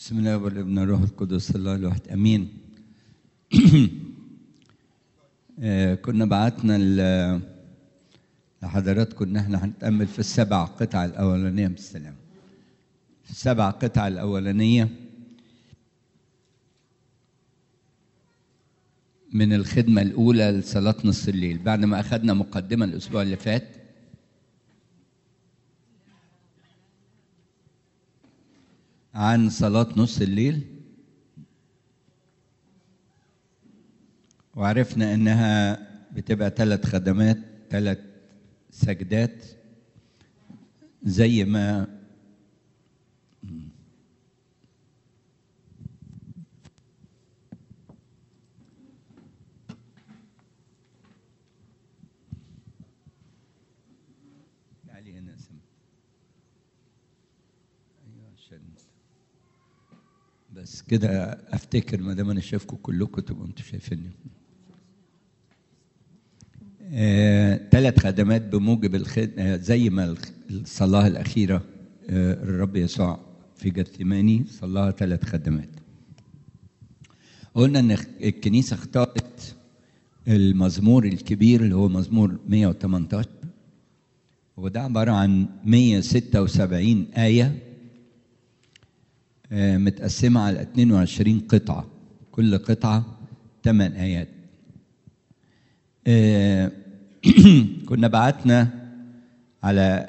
بسم الله والابن الروح القدس الله الواحد امين آه، كنا بعتنا ل- لحضراتكم ان احنا هنتامل في السبع قطع الاولانيه بالسلام في السبع قطع الاولانيه من الخدمه الاولى لصلاه نص الليل بعد ما اخذنا مقدمه الاسبوع اللي فات عن صلاة نص الليل وعرفنا انها بتبقى ثلاث خدمات ثلاث سجدات زي ما تعالي هنا يا سما. ايوه عشان بس كده افتكر ما دام انا شايفكم كلكم تبقوا انتوا شايفيني ثلاث خدمات بموجب الخدمة زي ما الخ- الصلاة الأخيرة آه، الرب يسوع في جثماني صلاها ثلاث خدمات قلنا ان الكنيسة اختارت المزمور الكبير اللي هو مزمور 118 وده عبارة عن 176 آية آه، متقسمة على 22 قطعة كل قطعة 8 آيات آه، كنا بعتنا على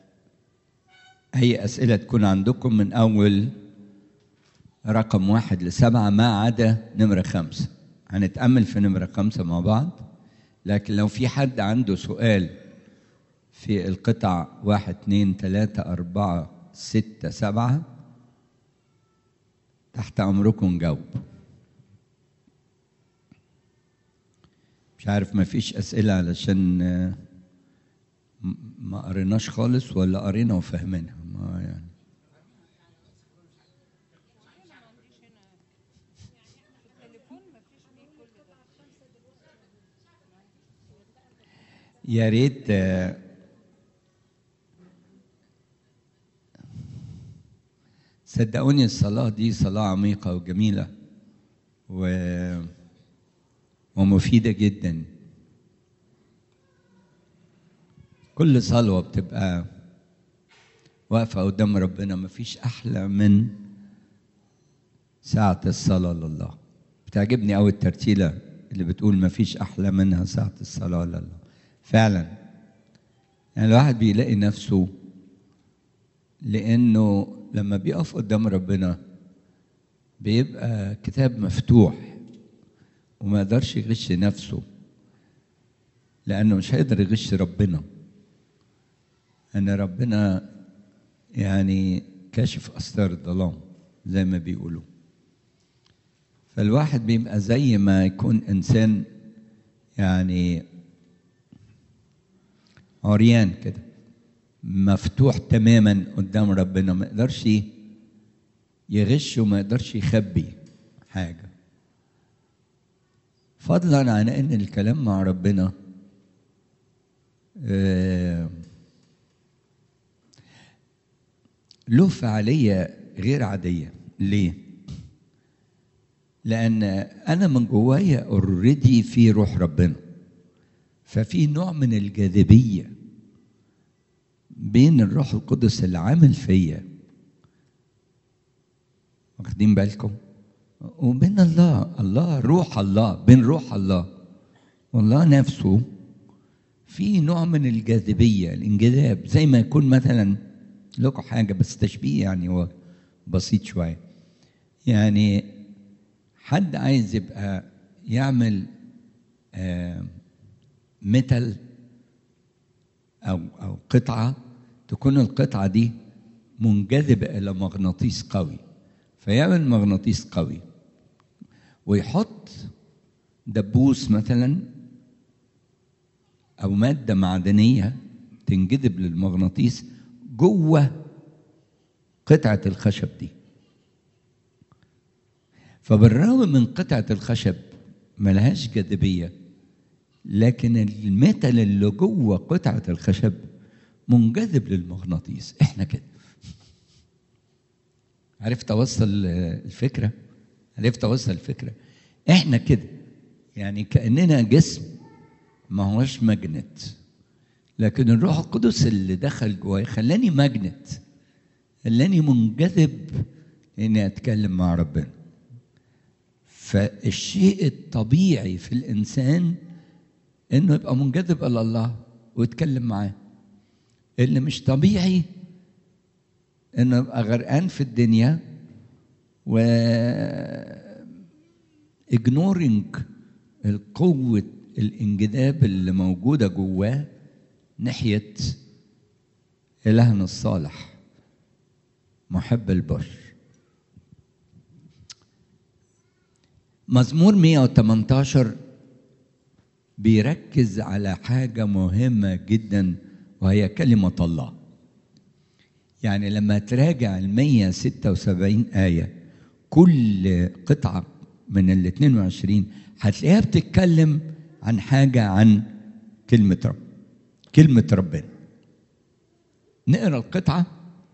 أي أسئلة تكون عندكم من أول رقم واحد لسبعة ما عدا نمرة خمسة هنتأمل في نمرة خمسة مع بعض لكن لو في حد عنده سؤال في القطع واحد اتنين تلاتة أربعة ستة سبعة تحت أمركم نجاوب مش عارف ما فيش أسئلة علشان آه، م- ما قريناش خالص ولا قرينا وفهمنا ما يعني يا ريت آه، صدقوني الصلاة دي صلاة عميقة وجميلة و... ومفيدة جدا كل صلوة بتبقى واقفة قدام ربنا مفيش أحلى من ساعة الصلاة لله بتعجبني أوي الترتيلة اللي بتقول مفيش أحلى منها ساعة الصلاة لله فعلا يعني الواحد بيلاقي نفسه لأنه لما بيقف قدام ربنا بيبقى كتاب مفتوح وما يقدرش يغش نفسه لأنه مش هيقدر يغش ربنا أن ربنا يعني كاشف أستار الظلام زي ما بيقولوا فالواحد بيبقى زي ما يكون إنسان يعني عريان كده مفتوح تماما قدام ربنا ما يقدرش يغش وما يقدرش يخبي حاجه فضلا عن ان الكلام مع ربنا آه، له فعاليه غير عاديه ليه لان انا من جوايا اوريدي في روح ربنا ففي نوع من الجاذبيه بين الروح القدس اللي عامل فيا واخدين بالكم وبين الله الله روح الله بين روح الله والله نفسه في نوع من الجاذبية الانجذاب زي ما يكون مثلا لكم حاجة بس تشبيه يعني هو بسيط شوية يعني حد عايز يبقى يعمل آه ميتال أو أو قطعة تكون القطعة دي منجذبة إلى مغناطيس قوي فيعمل مغناطيس قوي ويحط دبوس مثلا أو مادة معدنية تنجذب للمغناطيس جوه قطعة الخشب دي فبالرغم من قطعة الخشب ملهاش جاذبية لكن الميتال اللي جوه قطعة الخشب منجذب للمغناطيس احنا كده عرفت اوصل الفكره عرفت اوصل الفكره احنا كده يعني كاننا جسم ما هوش ماجنت لكن الروح القدس اللي دخل جواي خلاني ماجنت خلاني منجذب اني اتكلم مع ربنا فالشيء الطبيعي في الانسان انه يبقى منجذب الى الله ويتكلم معاه اللي مش طبيعي انه يبقى غرقان في الدنيا و ignoring القوة الانجذاب اللي موجودة جواه ناحية إلهنا الصالح محب البشر مزمور 118 بيركز على حاجة مهمة جدا وهي كلمة الله يعني لما تراجع ال 176 آية كل قطعة من ال 22 هتلاقيها بتتكلم عن حاجة عن كلمة رب كلمة ربنا نقرا القطعة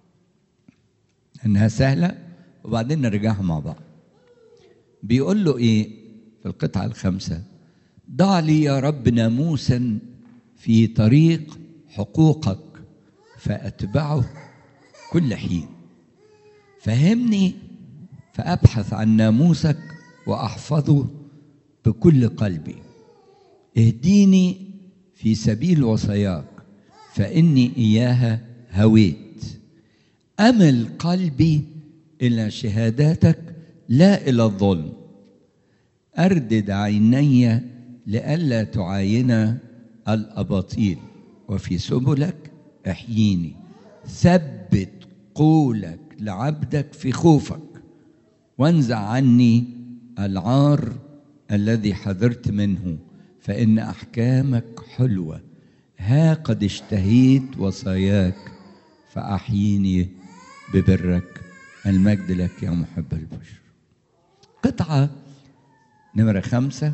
انها سهلة وبعدين نرجعها مع بعض بيقول له ايه في القطعة الخامسة ضع لي يا رب ناموسا في طريق حقوقك فأتبعه كل حين فهمني فأبحث عن ناموسك وأحفظه بكل قلبي اهديني في سبيل وصاياك فإني إياها هويت أمل قلبي إلى شهاداتك لا إلى الظلم أردد عيني لئلا تعاين الأباطيل وفي سبلك احييني ثبت قولك لعبدك في خوفك وانزع عني العار الذي حذرت منه فإن أحكامك حلوة ها قد اشتهيت وصاياك فأحييني ببرك المجد لك يا محب البشر قطعة نمرة خمسة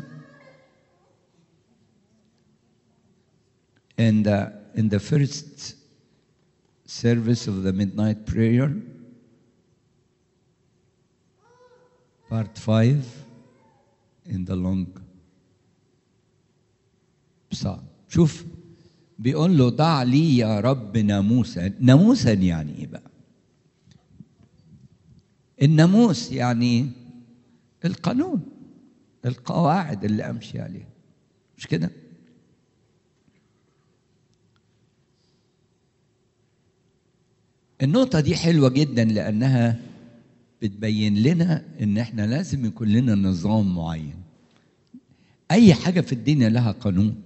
in the, in the first service of the midnight prayer part 5 in the long psalm شوف بيقول له ضع لي يا رب ناموسا ناموسا يعني ايه بقى الناموس يعني القانون القواعد اللي امشي عليها مش كده النقطة دي حلوة جدا لأنها بتبين لنا إن إحنا لازم يكون لنا نظام معين. أي حاجة في الدنيا لها قانون.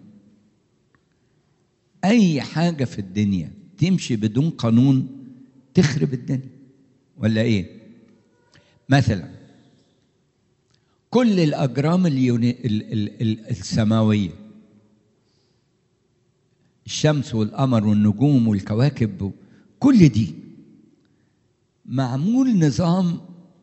أي حاجة في الدنيا تمشي بدون قانون تخرب الدنيا. ولا إيه؟ مثلا كل الأجرام اليوني ال ال ال السماوية الشمس والقمر والنجوم والكواكب كل دي معمول نظام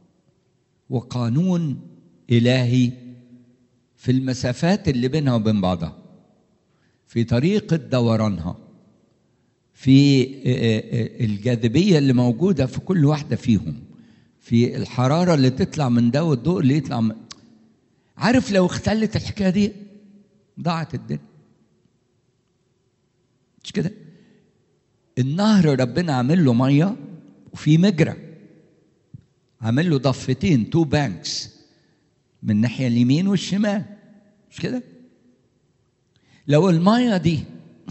وقانون إلهي في المسافات اللي بينها وبين بعضها في طريقة دورانها في الجاذبية اللي موجودة في كل واحدة فيهم في الحرارة اللي تطلع من ده والضوء اللي يطلع من عارف لو اختلت الحكاية دي ضاعت الدنيا مش كده النهر ربنا عامل له ميه وفي مجرى عامل له ضفتين تو بانكس من الناحيه اليمين والشمال مش كده لو الميه دي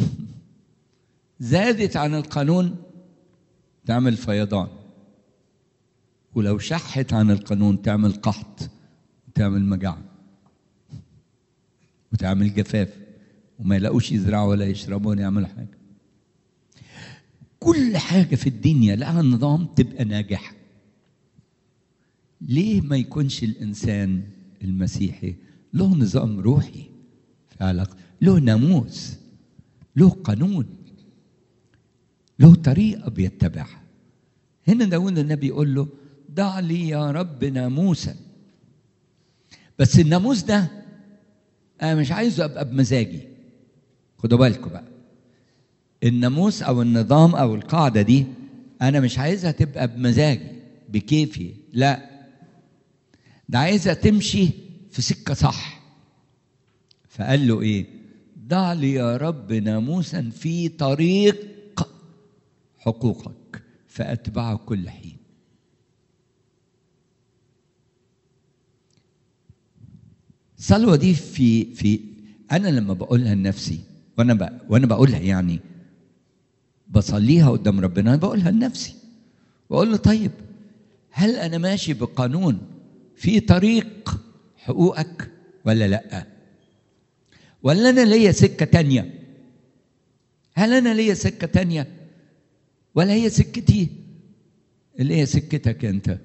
زادت عن القانون تعمل فيضان ولو شحت عن القانون تعمل قحط وتعمل مجاعة وتعمل جفاف وما يلاقوش يزرعوا ولا يشربوا ولا يعملوا حاجة كل حاجة في الدنيا لها نظام تبقى ناجحة ليه ما يكونش الإنسان المسيحي له نظام روحي في علاقة له ناموس له قانون له طريقة بيتبعها هنا داود النبي يقول له ضع لي يا رب ناموسا بس الناموس ده انا مش عايزه ابقى بمزاجي خدوا بالكم بقى الناموس او النظام او القاعده دي انا مش عايزها تبقى بمزاجي بكيفي لا ده عايزة تمشي في سكة صح فقال له ايه ضع لي يا رب ناموسا في طريق حقوقك فأتبعه كل حين الصلوة دي في في أنا لما بقولها لنفسي وأنا ب... وأنا بقولها يعني بصليها قدام ربنا أنا بقولها لنفسي بقول له طيب هل أنا ماشي بقانون في طريق حقوقك ولا لأ؟ ولا أنا ليا سكة تانية؟ هل أنا ليا سكة تانية؟ ولا هي سكتي اللي هي سكتك أنت؟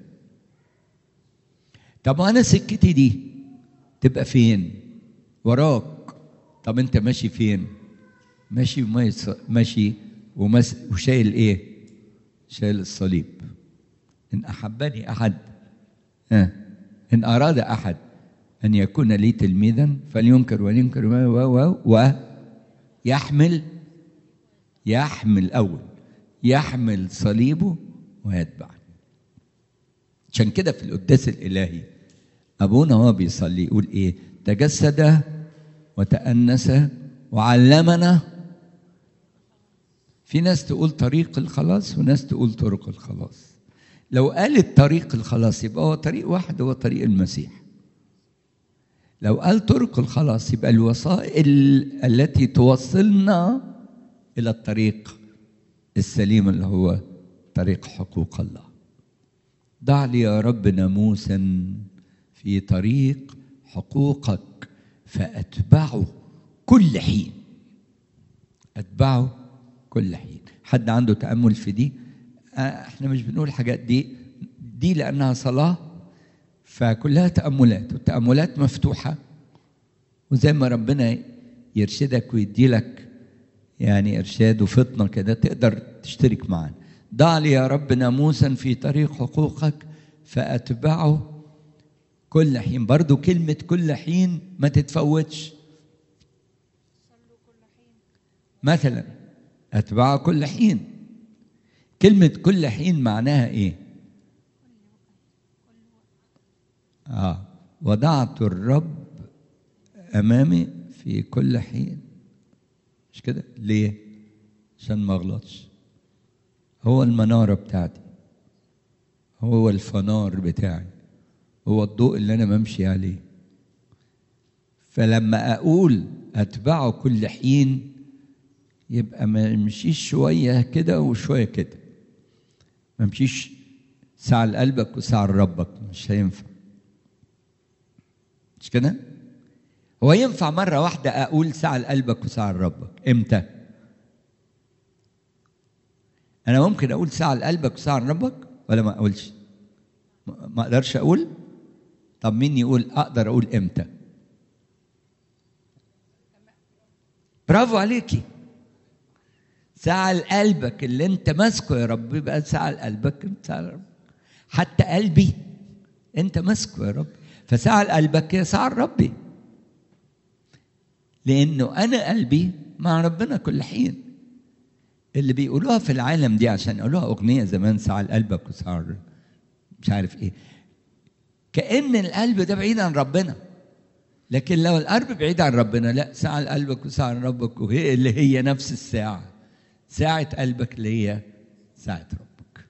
طب وأنا سكتي دي تبقى فين؟ وراك طب أنت ماشي فين؟ ماشي وميس... ماشي ومس... وشايل إيه؟ شايل الصليب إن أحبني أحد آه. إن أراد أحد أن يكون لي تلميذا فلينكر ولينكر و و و ويحمل يحمل أول يحمل صليبه ويتبعني عشان كده في القداس الإلهي أبونا هو بيصلي يقول إيه تجسد وتأنس وعلمنا في ناس تقول طريق الخلاص وناس تقول طرق الخلاص لو قالت طريق الخلاص يبقى هو طريق واحد هو طريق المسيح لو قال طرق الخلاص يبقى الوسائل التي توصلنا الى الطريق السليم اللي هو طريق حقوق الله ضع لي يا رب ناموسا في طريق حقوقك فاتبعه كل حين اتبعه كل حين حد عنده تامل في دي احنا مش بنقول الحاجات دي دي لانها صلاه فكلها تاملات والتاملات مفتوحه وزي ما ربنا يرشدك ويديلك يعني ارشاد وفطنه كده تقدر تشترك معنا ضع لي يا رب ناموسا في طريق حقوقك فاتبعه كل حين برضو كلمه كل حين ما تتفوتش مثلا اتبعه كل حين كلمة كل حين معناها إيه؟ آه وضعت الرب أمامي في كل حين مش كده؟ ليه؟ عشان ما أغلطش هو المنارة بتاعتي هو الفنار بتاعي هو الضوء اللي أنا بمشي عليه فلما أقول أتبعه كل حين يبقى ما يمشيش شوية كده وشوية كده ما يمشيش ساعة لقلبك وساعة لربك مش هينفع مش كده؟ هو ينفع مرة واحدة أقول ساعة لقلبك وساعة لربك إمتى؟ أنا ممكن أقول ساعة لقلبك وساعة لربك ولا ما أقولش؟ ما أقدرش أقول؟ طب مين يقول أقدر أقول إمتى؟ برافو عليكي ساعة لقلبك اللي انت ماسكه يا رب يبقى ساعة لقلبك انت ساعة لرب. حتى قلبي انت ماسكه يا رب فساعة لقلبك هي ساعة لربي لانه انا قلبي مع ربنا كل حين اللي بيقولوها في العالم دي عشان يقولوها اغنيه زمان ساعه لقلبك وساعه مش عارف ايه كان القلب ده بعيد عن ربنا لكن لو القلب بعيد عن ربنا لا ساعه لقلبك وساعه لربك وهي اللي هي نفس الساعه ساعة قلبك اللي هي ساعة ربك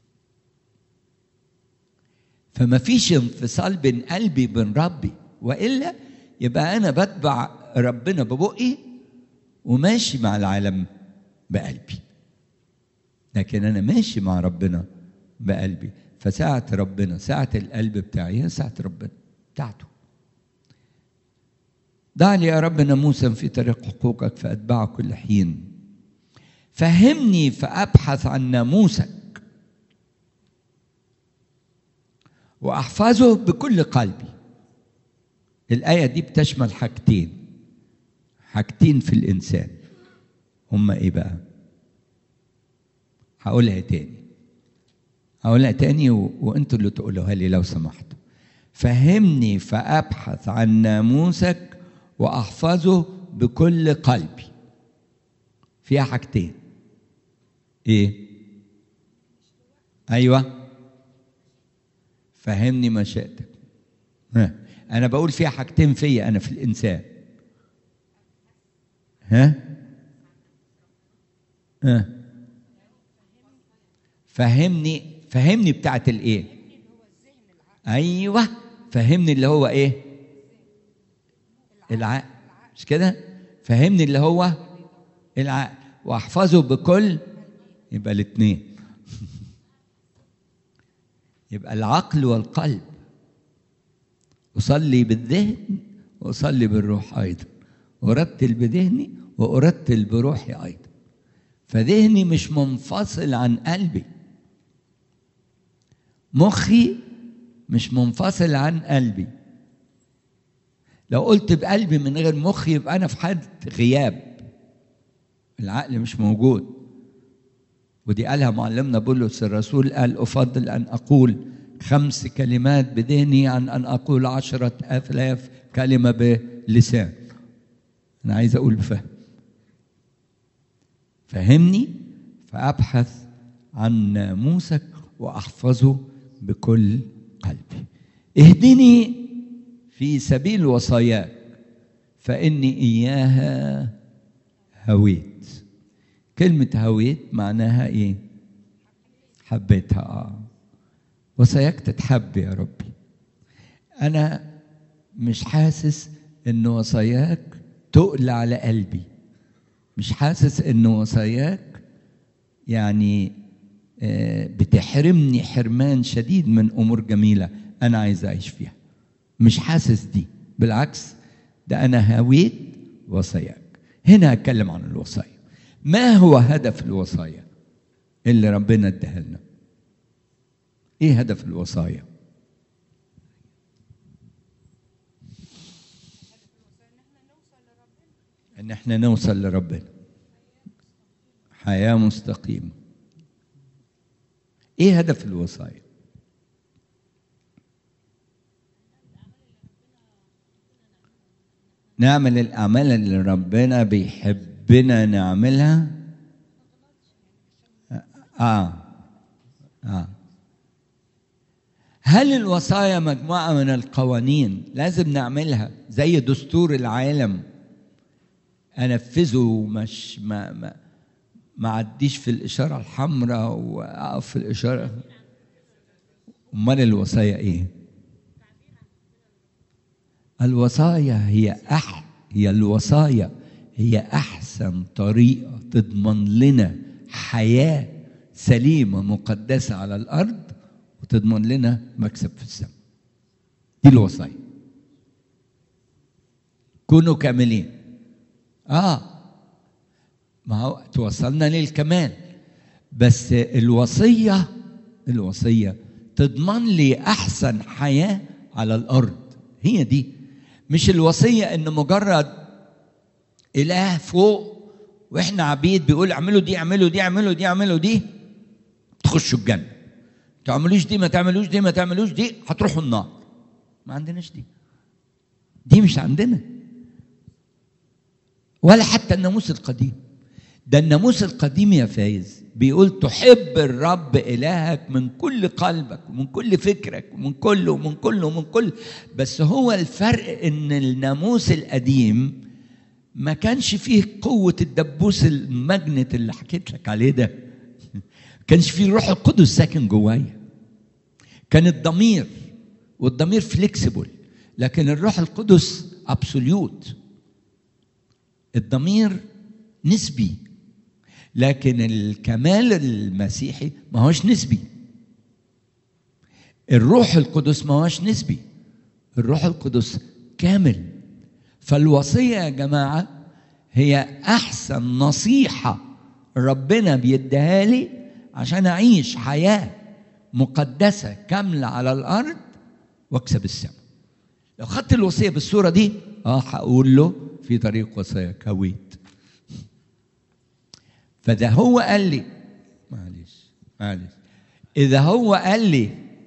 فما فيش انفصال بين قلبي وبين ربي وإلا يبقى أنا بتبع ربنا ببقي وماشي مع العالم بقلبي لكن أنا ماشي مع ربنا بقلبي فساعة ربنا ساعة القلب بتاعي هي ساعة ربنا بتاعته ضع لي يا رب ناموسا في طريق حقوقك فأتبعه كل حين فهمني فابحث عن ناموسك واحفظه بكل قلبي الايه دي بتشمل حاجتين حاجتين في الانسان هما ايه بقى هقولها تاني هقولها تاني و... وانتوا اللي تقولوها لي لو سمحتوا فهمني فابحث عن ناموسك واحفظه بكل قلبي فيها حاجتين ايه ايوه فهمني مشيئتك ها انا بقول فيها حاجتين فيا انا في الانسان ها ها فهمني فهمني بتاعت الايه ايوه فهمني اللي هو ايه العقل مش كده فهمني اللي هو العقل واحفظه بكل يبقى الاثنين يبقى العقل والقلب أصلي بالذهن وأصلي بالروح أيضا أرتل بذهني وأرتل بروحي أيضا فذهني مش منفصل عن قلبي مخي مش منفصل عن قلبي لو قلت بقلبي من غير مخي يبقى أنا في حالة غياب العقل مش موجود ودي قالها معلمنا بولس الرسول قال أفضل أن أقول خمس كلمات بذهني عن أن أقول عشرة آلاف كلمة بلسان أنا عايز أقول بفهم فهمني فأبحث عن ناموسك وأحفظه بكل قلبي اهدني في سبيل وصاياك فإني إياها هويت كلمة هويت معناها إيه؟ حبيتها آه وصاياك تتحب يا ربي أنا مش حاسس إن وصاياك تقل على قلبي مش حاسس إن وصاياك يعني بتحرمني حرمان شديد من أمور جميلة أنا عايز أعيش فيها مش حاسس دي بالعكس ده أنا هويت وصاياك هنا هتكلم عن الوصايا ما هو هدف الوصايا اللي ربنا اداها لنا ايه هدف الوصايا ان احنا نوصل لربنا حياه مستقيمه ايه هدف الوصايا نعمل الاعمال اللي ربنا بيحبنا نعملها اه اه هل الوصايا مجموعة من القوانين لازم نعملها زي دستور العالم أنفذه ومش ما ما ما عديش في الإشارة الحمراء وأقف في الإشارة أمال الوصايا إيه؟ الوصايا هي أح هي الوصايا هي أحسن طريقة تضمن لنا حياة سليمة مقدسة على الأرض وتضمن لنا مكسب في السماء دي الوصايا كونوا كاملين اه ما هو توصلنا للكمال بس الوصية الوصية تضمن لي أحسن حياة على الأرض هي دي مش الوصية إن مجرد إله فوق وإحنا عبيد بيقول اعملوا دي اعملوا دي اعملوا دي اعملوا دي تخشوا الجنة تعملوش دي ما تعملوش دي ما تعملوش دي هتروحوا النار ما عندناش دي دي مش عندنا ولا حتى الناموس القديم ده الناموس القديم يا فايز بيقول تحب الرب إلهك من كل قلبك ومن كل فكرك ومن كل ومن كل ومن كل بس هو الفرق إن الناموس القديم ما كانش فيه قوة الدبوس المجنت اللي حكيت لك عليه ده كانش فيه الروح القدس ساكن جوايا كان الضمير والضمير فليكسيبل لكن الروح القدس ابسوليوت الضمير نسبي لكن الكمال المسيحي ما هوش نسبي الروح القدس ما هوش نسبي الروح القدس كامل فالوصيه يا جماعه هي احسن نصيحه ربنا بيديها لي عشان اعيش حياه مقدسه كامله على الارض واكسب السماء لو خدت الوصيه بالصوره دي اه هقول له في طريق وصاياك هويت فده هو قال لي معلش معلش اذا هو قال لي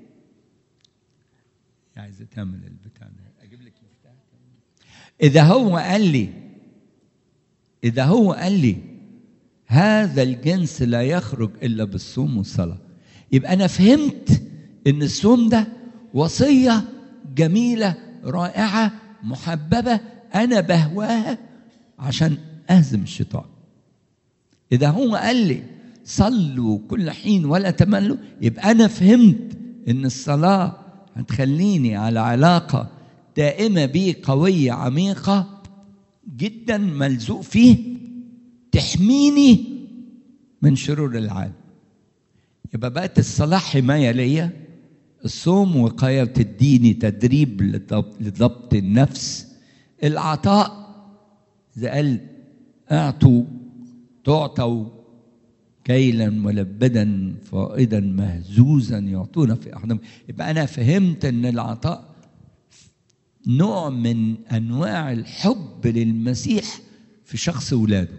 عايز تعمل البتاع ده اجيب لك مفتاح اذا هو قال لي اذا هو قال لي هذا الجنس لا يخرج الا بالصوم والصلاه يبقى انا فهمت ان الصوم ده وصيه جميله رائعه محببه انا بهواها عشان اهزم الشيطان اذا هو قال لي صلوا كل حين ولا تملوا يبقى انا فهمت ان الصلاه هتخليني على علاقه دائمه بيه قويه عميقه جدا ملزوق فيه تحميني من شرور العالم يبقى بقت الصلاة حماية ليا الصوم وقاية بتديني تدريب لضبط, لضبط النفس العطاء إذا قال اعطوا تعطوا كيلا ملبدا فائدا مهزوزا يعطونا في احضان يبقى انا فهمت ان العطاء نوع من انواع الحب للمسيح في شخص ولاده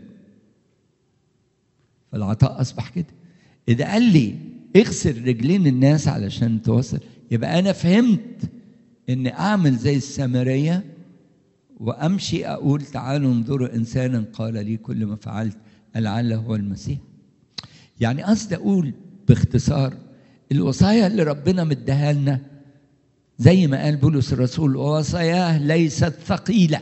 فالعطاء اصبح كده اذا قال لي اغسل رجلين الناس علشان توصل يبقى انا فهمت ان اعمل زي السامريه وامشي اقول تعالوا انظروا انسانا قال لي كل ما فعلت لعله هو المسيح يعني قصدي اقول باختصار الوصايا اللي ربنا مديها لنا زي ما قال بولس الرسول وصاياه ليست ثقيله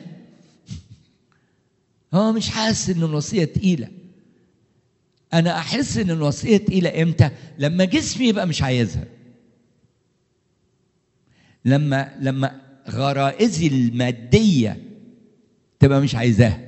هو مش حاسس ان الوصيه تقيله انا احس ان الوصيه تقيله امتى لما جسمي يبقى مش عايزها لما لما غرائزي الماديه تبقى مش عايزاها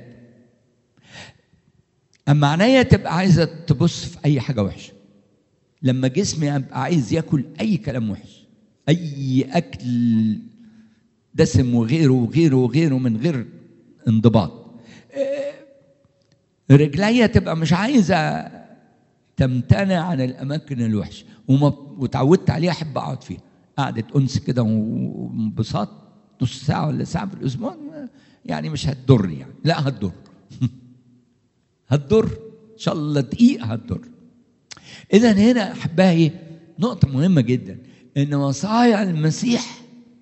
اما عينيا تبقى عايزه تبص في اي حاجه وحشه لما جسمي يبقى عايز ياكل اي كلام وحش اي اكل دسم وغيره وغيره وغيره من غير انضباط رجليا تبقى مش عايزه تمتنع عن الاماكن الوحشه وما وتعودت عليها احب اقعد فيها قعده انس كده وانبساط نص ساعه ولا ساعه في الاسبوع يعني مش هتضر يعني لا هتضر هتضر ان شاء الله دقيقه هتضر اذا هنا احبائي نقطه مهمه جدا ان وصايا المسيح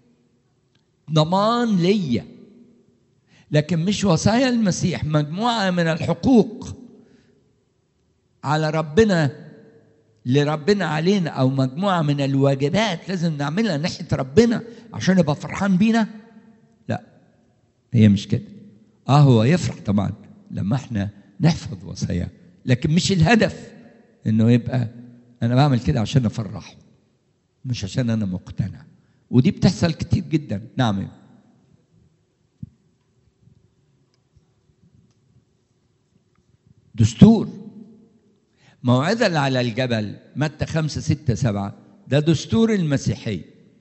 ضمان ليا لكن مش وصايا المسيح مجموعه من الحقوق على ربنا لربنا علينا او مجموعه من الواجبات لازم نعملها ناحيه ربنا عشان يبقى فرحان بينا لا هي مش كده اه هو يفرح طبعا لما احنا نحفظ وصاياه لكن مش الهدف انه يبقى انا بعمل كده عشان افرحه مش عشان انا مقتنع ودي بتحصل كتير جدا نعم دستور موعظة اللي على الجبل متى خمسة ستة سبعة ده دستور المسيحية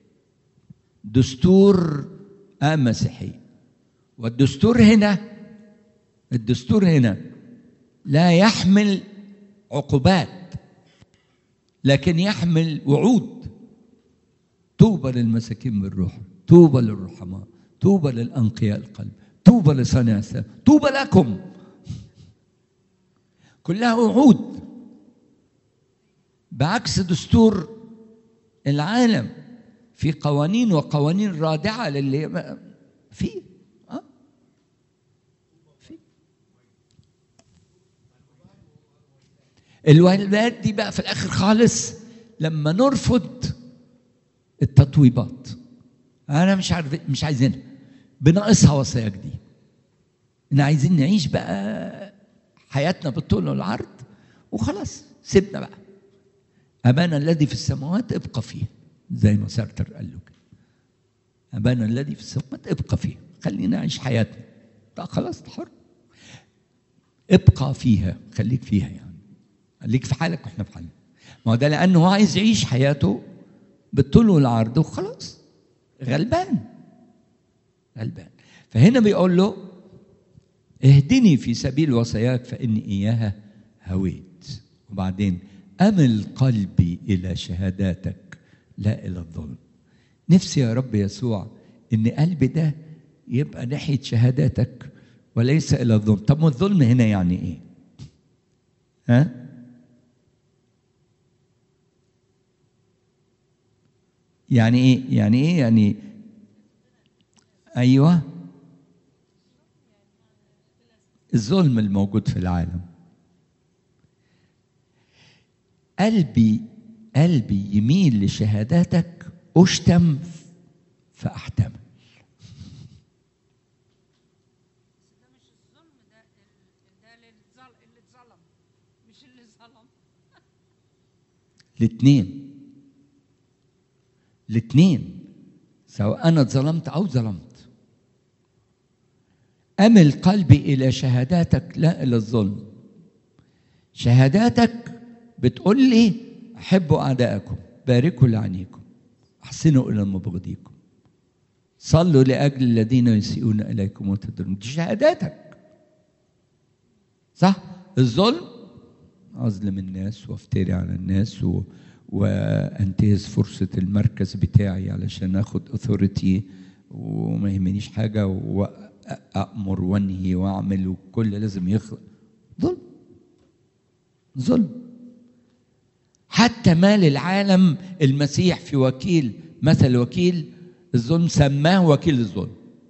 دستور المسيحي والدستور هنا الدستور هنا لا يحمل عقوبات لكن يحمل وعود طوبى للمساكين بالروح طوبى للرحماء طوبى للأنقياء القلب طوبى لصانع السلام طوبى لكم كلها وعود بعكس دستور العالم في قوانين وقوانين رادعة للي في أه؟ في الواجبات دي بقى في الآخر خالص لما نرفض التطويبات أنا مش عارف مش عايزينها بناقصها وصايا جديدة إن عايزين نعيش بقى حياتنا بالطول والعرض وخلاص سيبنا بقى أبانا الذي في السماوات ابقى فيه زي ما سارتر قال له كده أبانا الذي في السماوات ابقى فيه خلينا نعيش حياتنا طيب خلاص حر ابقى فيها خليك فيها يعني خليك في حالك واحنا في حالنا ما هو ده لأنه هو عايز يعيش حياته بالطول والعرض وخلاص غلبان غلبان فهنا بيقول له اهدني في سبيل وصاياك فإني إياها هويت وبعدين أمل قلبي إلى شهاداتك لا إلى الظلم نفسي يا رب يسوع إن قلبي ده يبقى ناحية شهاداتك وليس إلى الظلم طب ما الظلم هنا يعني إيه ها يعني إيه يعني إيه يعني أيوه الظلم الموجود في العالم قلبي قلبي يميل لشهاداتك اشتم فاحتمل ده مش الظلم ده ال- ده للظل- اللي اتظلم مش اللي ظلم الاثنين الاثنين سواء انا ظلمت او ظلمت امل قلبي الى شهاداتك لا الى الظلم شهاداتك بتقول لي احبوا اعدائكم باركوا لعنيكم احسنوا الى مبغضيكم صلوا لاجل الذين يسيئون اليكم وتدرون دي شهاداتك صح الظلم اظلم الناس وافتري على الناس و... وانتهز فرصه المركز بتاعي علشان اخد اثوريتي وما يهمنيش حاجه وامر وانهي واعمل وكل لازم يخلق ظلم ظلم حتى مال العالم المسيح في وكيل مثل وكيل الظلم سماه وكيل الظلم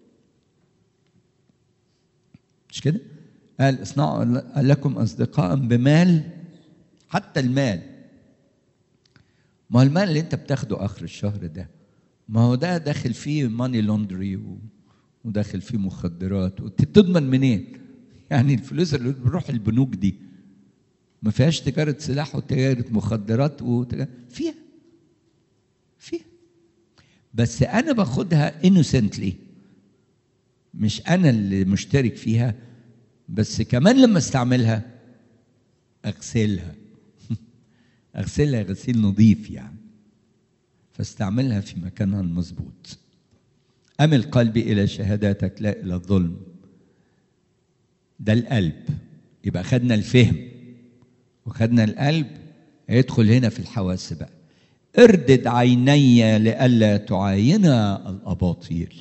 مش كده قال اصنعوا لكم اصدقاء بمال حتى المال ما هو المال اللي انت بتاخده اخر الشهر ده ما هو ده داخل فيه ماني لوندري وداخل فيه مخدرات وتضمن منين يعني الفلوس اللي بتروح البنوك دي ما فيهاش تجارة سلاح وتجارة مخدرات وتجارة فيها فيها بس أنا باخدها innocently مش أنا اللي مشترك فيها بس كمان لما استعملها أغسلها أغسلها غسيل نظيف يعني فاستعملها في مكانها المظبوط أمل قلبي إلى شهاداتك لا إلى الظلم ده القلب يبقى خدنا الفهم وخدنا القلب يدخل هنا في الحواس بقى اردد عيني لئلا تعاينا الاباطيل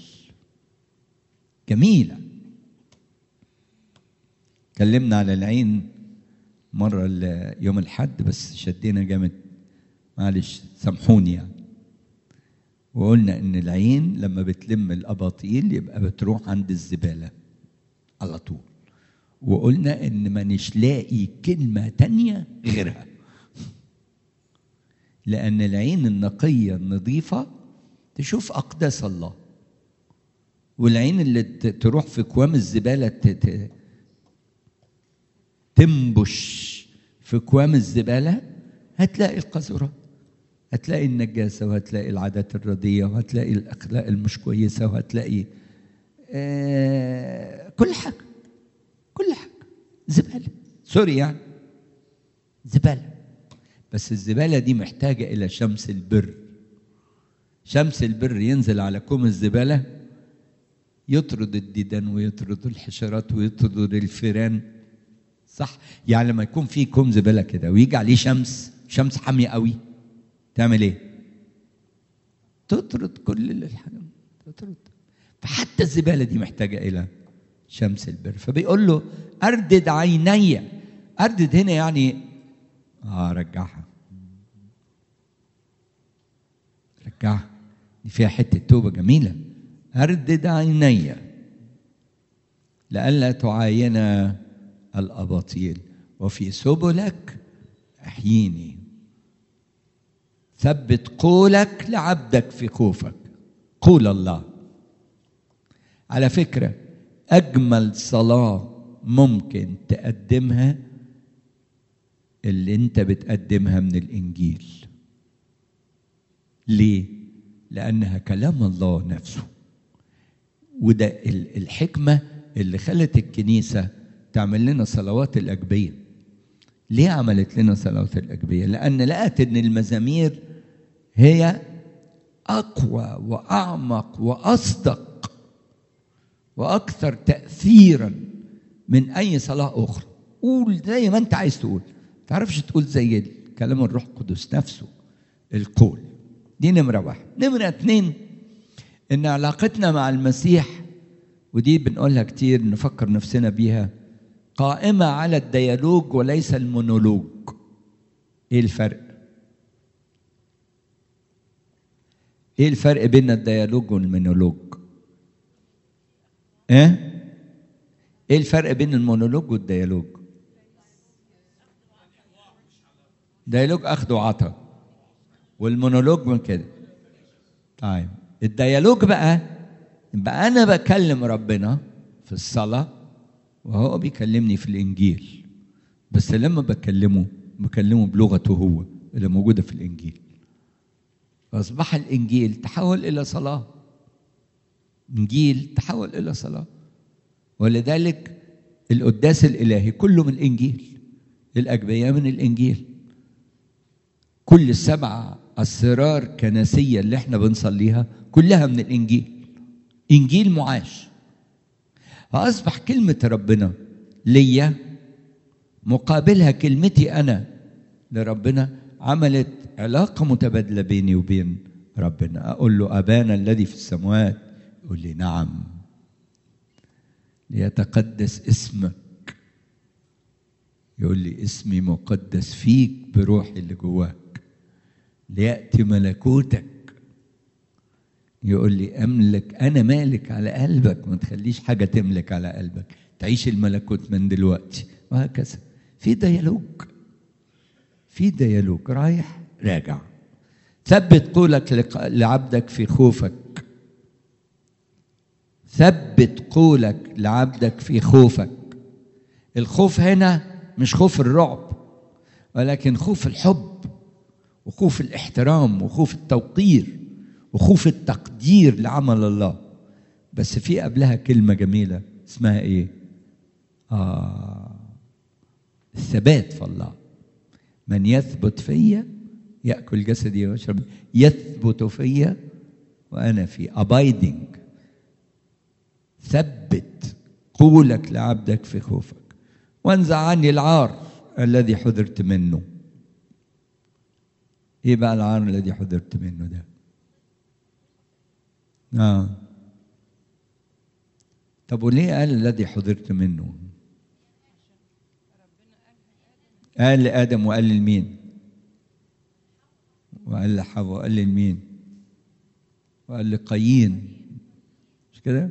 جميله اتكلمنا على العين مره يوم الحد بس شدينا جامد معلش سامحوني يعني وقلنا ان العين لما بتلم الاباطيل يبقى بتروح عند الزباله على طول وقلنا ان ما نلاقي كلمه تانية غيرها لان العين النقيه النظيفه تشوف اقداس الله والعين اللي تروح في كوام الزباله تنبش في كوام الزباله هتلاقي القذرات هتلاقي النجاسه وهتلاقي العادات الرديه وهتلاقي الاخلاق المش كويسه وهتلاقي آه كل حاجه كل حاجه زباله سوري يعني زباله بس الزباله دي محتاجه الى شمس البر شمس البر ينزل على كوم الزباله يطرد الديدان ويطرد الحشرات ويطرد الفيران صح يعني لما يكون في كوم زباله كده ويجي عليه شمس شمس حاميه قوي تعمل ايه تطرد كل الحاجات تطرد فحتى الزباله دي محتاجه الى شمس البر فبيقول له اردد عيني اردد هنا يعني اه رجعها رجعها دي فيها حته توبه جميله اردد عيني لئلا تعاين الاباطيل وفي سبلك احييني ثبت قولك لعبدك في خوفك قول الله على فكره اجمل صلاه ممكن تقدمها اللي انت بتقدمها من الانجيل ليه لانها كلام الله نفسه وده الحكمه اللي خلت الكنيسه تعمل لنا صلوات الاجبيه ليه عملت لنا صلوات الاجبيه لان لقت ان المزامير هي اقوى واعمق واصدق واكثر تاثيرا من اي صلاه اخرى قول زي ما انت عايز تقول ما تعرفش تقول زي كلام الروح القدس نفسه القول دي نمره واحد نمره اتنين ان علاقتنا مع المسيح ودي بنقولها كتير نفكر نفسنا بيها قائمة على الديالوج وليس المونولوج ايه الفرق ايه الفرق بين الديالوج والمونولوج ايه ايه الفرق بين المونولوج والديالوج ديالوج اخذ وعطا والمونولوج من كده طيب الديالوج بقى يبقى انا بكلم ربنا في الصلاه وهو بيكلمني في الانجيل بس لما بكلمه بكلمه بلغته هو اللي موجوده في الانجيل فاصبح الانجيل تحول الى صلاه انجيل تحول الى صلاه ولذلك القداس الالهي كله من الانجيل الاجبيه من الانجيل كل السبع اسرار كنسيه اللي احنا بنصليها كلها من الانجيل انجيل معاش فاصبح كلمه ربنا ليا مقابلها كلمتي انا لربنا عملت علاقه متبادله بيني وبين ربنا اقول له ابانا الذي في السماوات يقول لي نعم ليتقدس اسمك يقول لي اسمي مقدس فيك بروحي اللي جواك لياتي ملكوتك يقول لي املك انا مالك على قلبك ما تخليش حاجه تملك على قلبك تعيش الملكوت من دلوقتي وهكذا في ديالوج في ديالوج رايح راجع ثبت قولك لق- لعبدك في خوفك ثبت قولك لعبدك في خوفك الخوف هنا مش خوف الرعب ولكن خوف الحب وخوف الاحترام وخوف التوقير وخوف التقدير لعمل الله بس في قبلها كلمة جميلة اسمها ايه؟ آه الثبات في الله من يثبت فيا يأكل جسدي ويشرب يثبت فيا وأنا في abiding ثبت قولك لعبدك في خوفك وانزع عني العار الذي حذرت منه ايه بقى العار الذي حذرت منه ده اه طب وليه قال الذي حذرت منه قال لآدم وقال لمين وقال لحواء وقال لمين وقال لقايين مش كده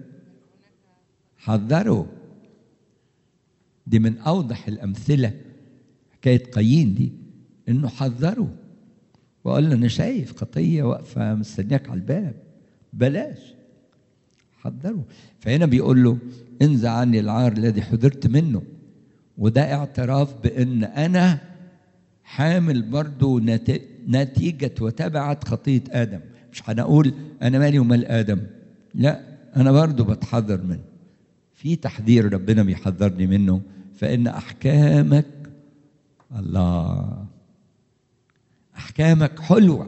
حذروا دي من أوضح الأمثلة حكاية قايين دي إنه حذروا وقال له أنا شايف خطية واقفة مستنياك على الباب بلاش حذروا فهنا بيقول له انزع عني العار الذي حذرت منه وده اعتراف بان انا حامل برضو نت- نتيجة وتبعة خطية آدم مش هنقول أنا مالي ومال آدم لا أنا برضو بتحذر منه في تحذير ربنا بيحذرني منه فإن أحكامك الله أحكامك حلوة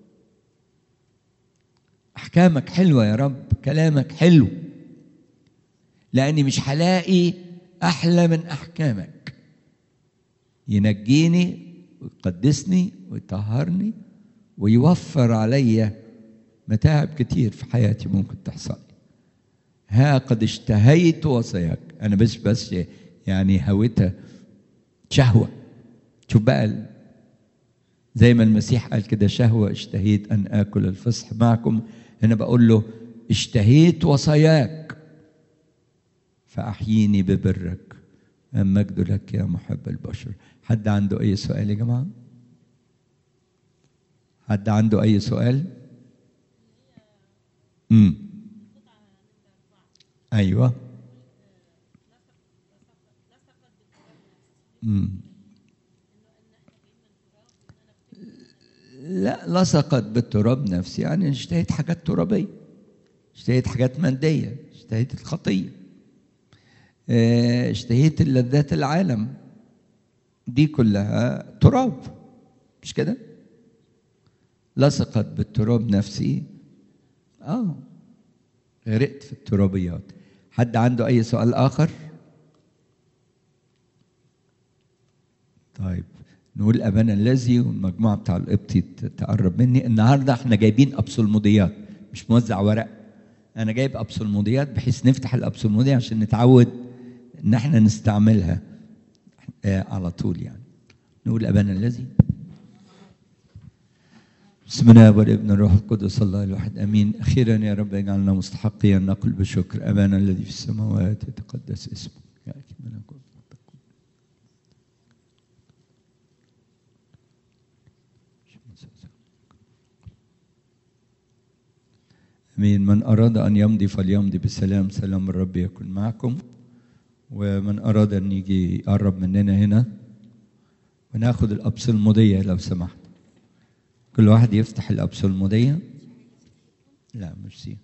أحكامك حلوة يا رب كلامك حلو لأني مش هلاقي أحلى من أحكامك ينجيني ويقدسني ويطهرني ويوفر عليا متاعب كتير في حياتي ممكن تحصل لي. ها قد اشتهيت وصيك أنا بس بس يعني هويتها شهوة شوف بقى ال- زي ما المسيح قال كده شهوة اشتهيت أن آكل الفصح معكم أنا بقول له اشتهيت وصاياك فأحييني ببرك المجد لك يا محب البشر حد عنده أي سؤال يا جماعة حد عنده أي سؤال امم أيوه امم لا لصقت بالتراب نفسي يعني اشتهيت حاجات ترابية اشتهيت حاجات مادية اشتهيت الخطية اه، اشتهيت اللذات العالم دي كلها تراب مش كده لصقت بالتراب نفسي اه غرقت في الترابيات حد عنده اي سؤال اخر طيب نقول ابانا الذي والمجموعه بتاع القبطي ت- تقرب مني النهارده احنا جايبين ابسولموديات مش موزع ورق انا جايب ابسولموديات بحيث نفتح الابسولموديه عشان نتعود ان احنا نستعملها آه على طول يعني نقول ابانا الذي بسم الله والابن الروح القدس الله الواحد امين اخيرا يا رب اجعلنا مستحقين نقل بشكر ابانا الذي في السماوات يتقدس اسمك ياتي ملكوتك امين من اراد ان يمضي فليمضي بسلام سلام الرب يكن معكم ومن اراد ان يجي يقرب مننا هنا وناخد الابصلموديه لو سمحت كل واحد يفتح الابصلموديه لا مش سي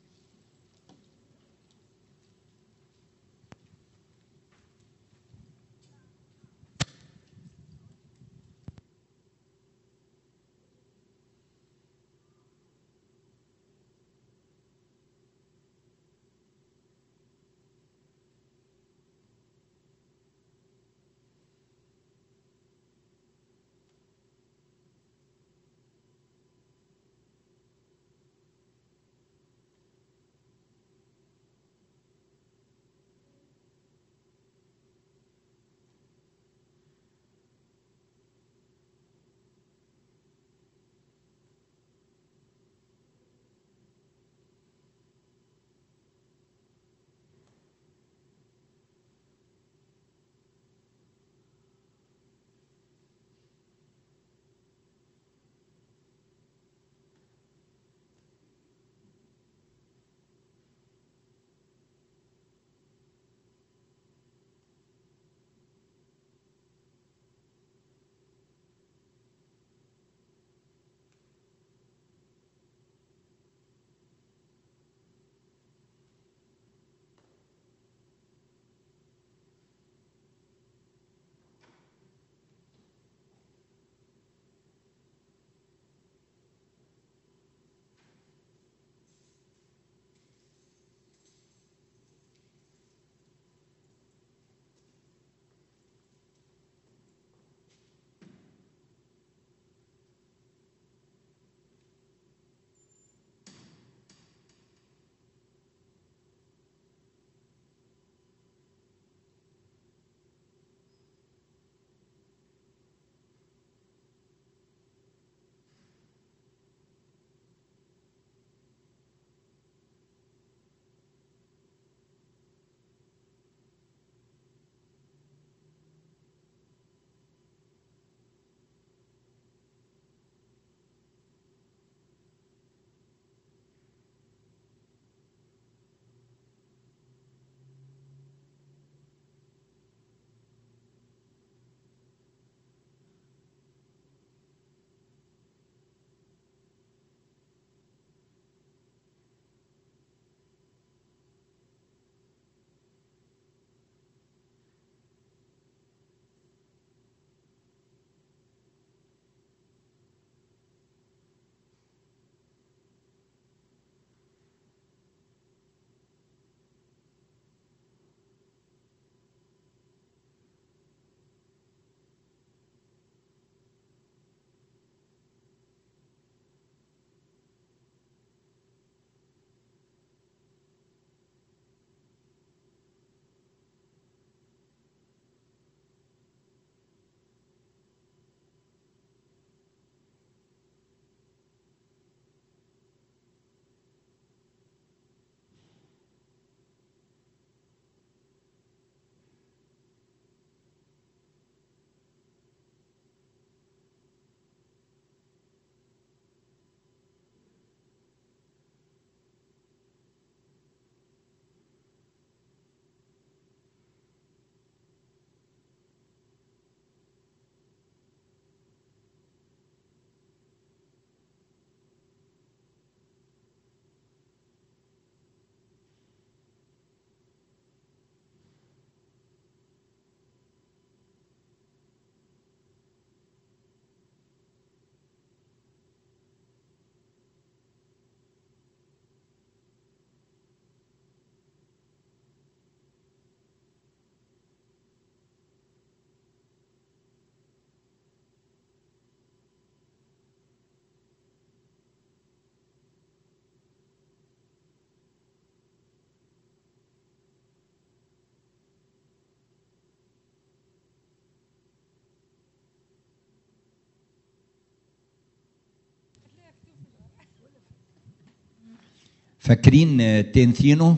فاكرين تنثينو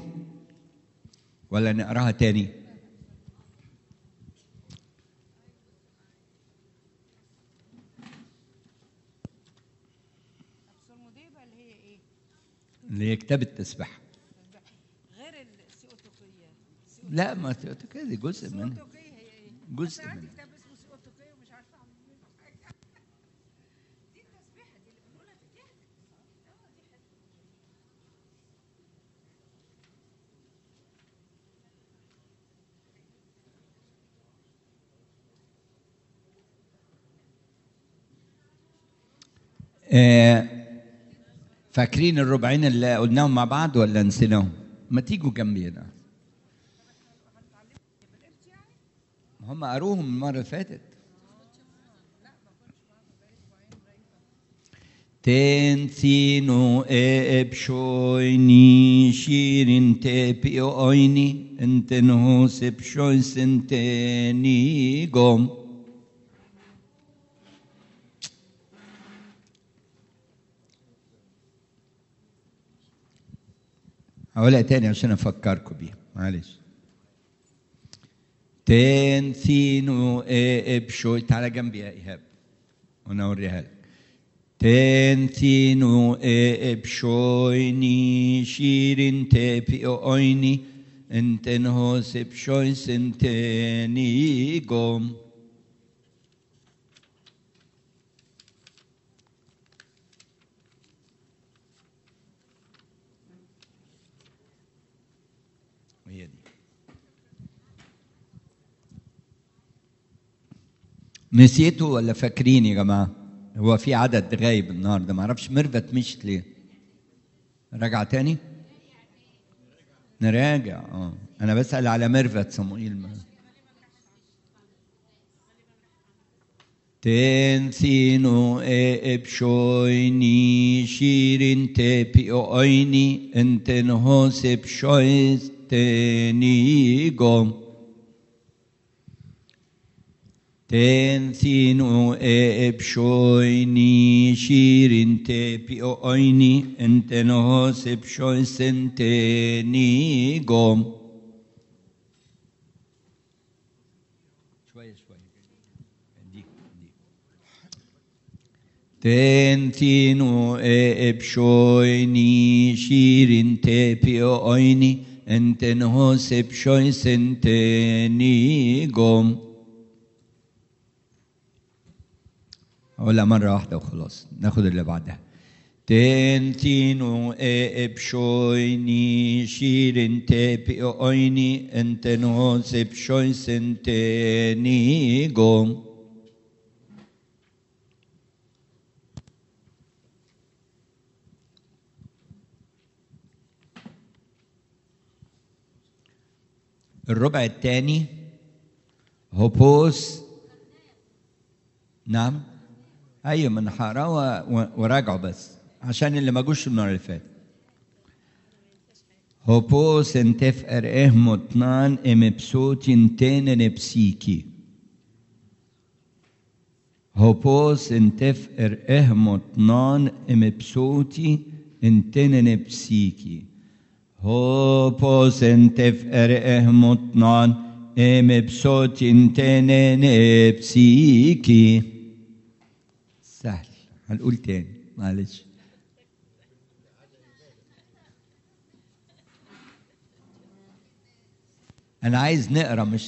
ولا نقراها تاني ابصر مديبه اللي هي ايه اللي هي كتاب التسبيح غير السيوتوقية لا ما تؤتك دي جزء منها السيوتوقية هي ايه؟ جزء أنا عندي منها. كتاب اسمه سيوتوقية ومش عارفة اعمل منه حاجة دي التسبيحة دي اللي بنقولها في الكهنة اه دي حلوة آه، فاكرين الربعين اللي قلناهم مع بعض ولا نسيناهم؟ ما تيجوا جنبي هنا هم قروهم المرة اللي فاتت تنسينو ابشويني شيرين تبي اويني انتن هوس ابشوي سنتني قوم هقولها تاني عشان افكركم بيها معلش تنسينو ابشوي تعالى جنبي يا ايهاب وانا اوريها لك تنسينو ابشويني شيرين تبي اويني انتن هوس ابشوي سنتني قوم هي دي نسيتوا ولا فاكرين يا جماعه هو في عدد غايب النهارده ما اعرفش ميرفت مشت ليه راجع تاني نراجع اه انا بسال على ميرفت صموئيل ما. تنسينو ابشويني شيرين تبي اويني انتن هوس بشويس تاني قوم تنسينو ابشويني شيرين تبي اويني انتن هوس بشويس تاني قوم شوية شوية دي دي تنتينو ابشويني شيرين تبي اويني انتن هوس بشوي سنتني قوم أقولها مرة واحدة وخلاص ناخد اللي بعدها تنتينو ابشويني شيرين تبي اويني انتن هوس بشوي سنتني قوم الربع الثاني هوبوس نعم ايوه من هقراه و- وراجعه بس عشان اللي ما جوش المره اللي فاتت هوبوس انتف ار مطنان ام بسوتين تين بسيكي هوبوس انتف ار مطنان ام بسوتي انتن بسيكي هوبوس انتف ار مطنان ام بسوتي انتن بسيكي سهل هنقول تاني معلش انا عايز نقرا مش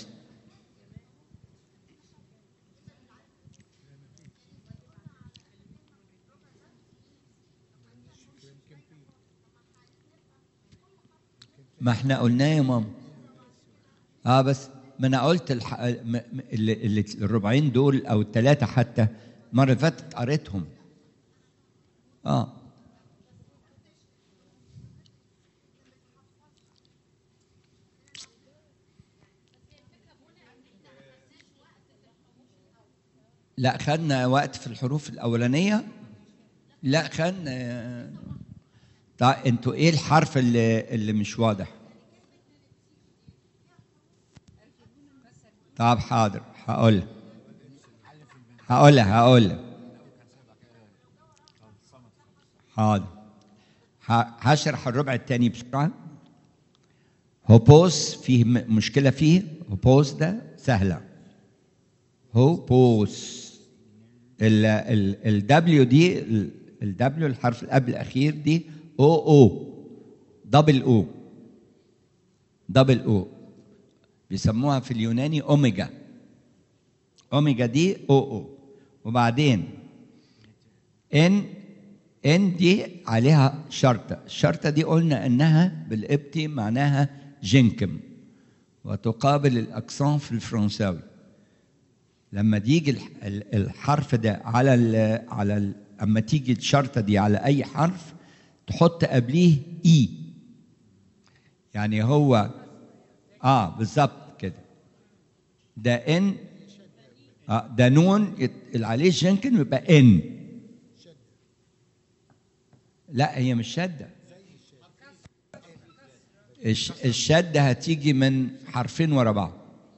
ما احنا قلناه يا ماما اه بس ما انا قلت الح... م... م- اللي... اللي... الربعين دول او الثلاثه حتى المره اللي فاتت قريتهم اه لا خدنا وقت في الحروف الاولانيه لا خدنا طيب انتوا ايه الحرف اللي اللي مش واضح طب حاضر هقولها هقولها هقولها حاضر ه- هشرح الربع الثاني بسرعه هوبوس فيه م- مشكله فيه هوبوس ده سهله هوبوس الدبليو دي الدبليو الحرف اللي قبل الاخير دي او او دبل او دبل او بيسموها في اليوناني اوميجا اوميجا دي او او وبعدين ان ان دي عليها شرطه الشرطه دي قلنا انها بالقبطي معناها جنكم وتقابل الاكسون في الفرنساوي لما تيجي الح- ال- الحرف ده على ال على ال اما تيجي الشرطه دي على اي حرف تحط قبليه اي يعني هو اه بالظبط كده ده ان آه ده نون يت- اللي عليه جنكن يبقى ان لا هي مش شده الش- الشده هتيجي من حرفين ورا بعض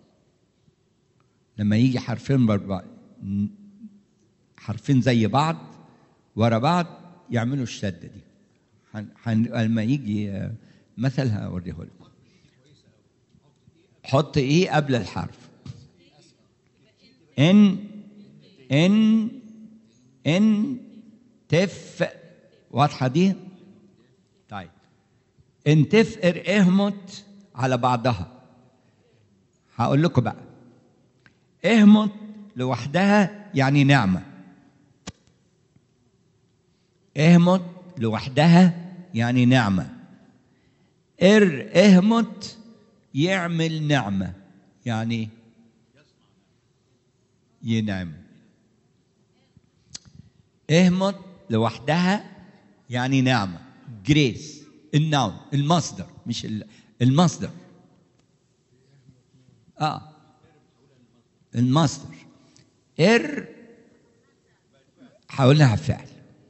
لما يجي حرفين ورا بعض ن- حرفين زي بعض ورا بعض يعملوا الشده دي حن... حن... لما يجي آه، مثل هوريه لكم حط ايه قبل الحرف ان ان ان تف واضحه دي طيب ان تفقر اهمت على بعضها هقول لكم بقى اهمت لوحدها يعني نعمه اهمت لوحدها يعني نعمه ار اهمت يعمل نعمه يعني ينعم اهمت لوحدها يعني نعمه جريس النون المصدر مش ال- المصدر اه المصدر ار حولها فعل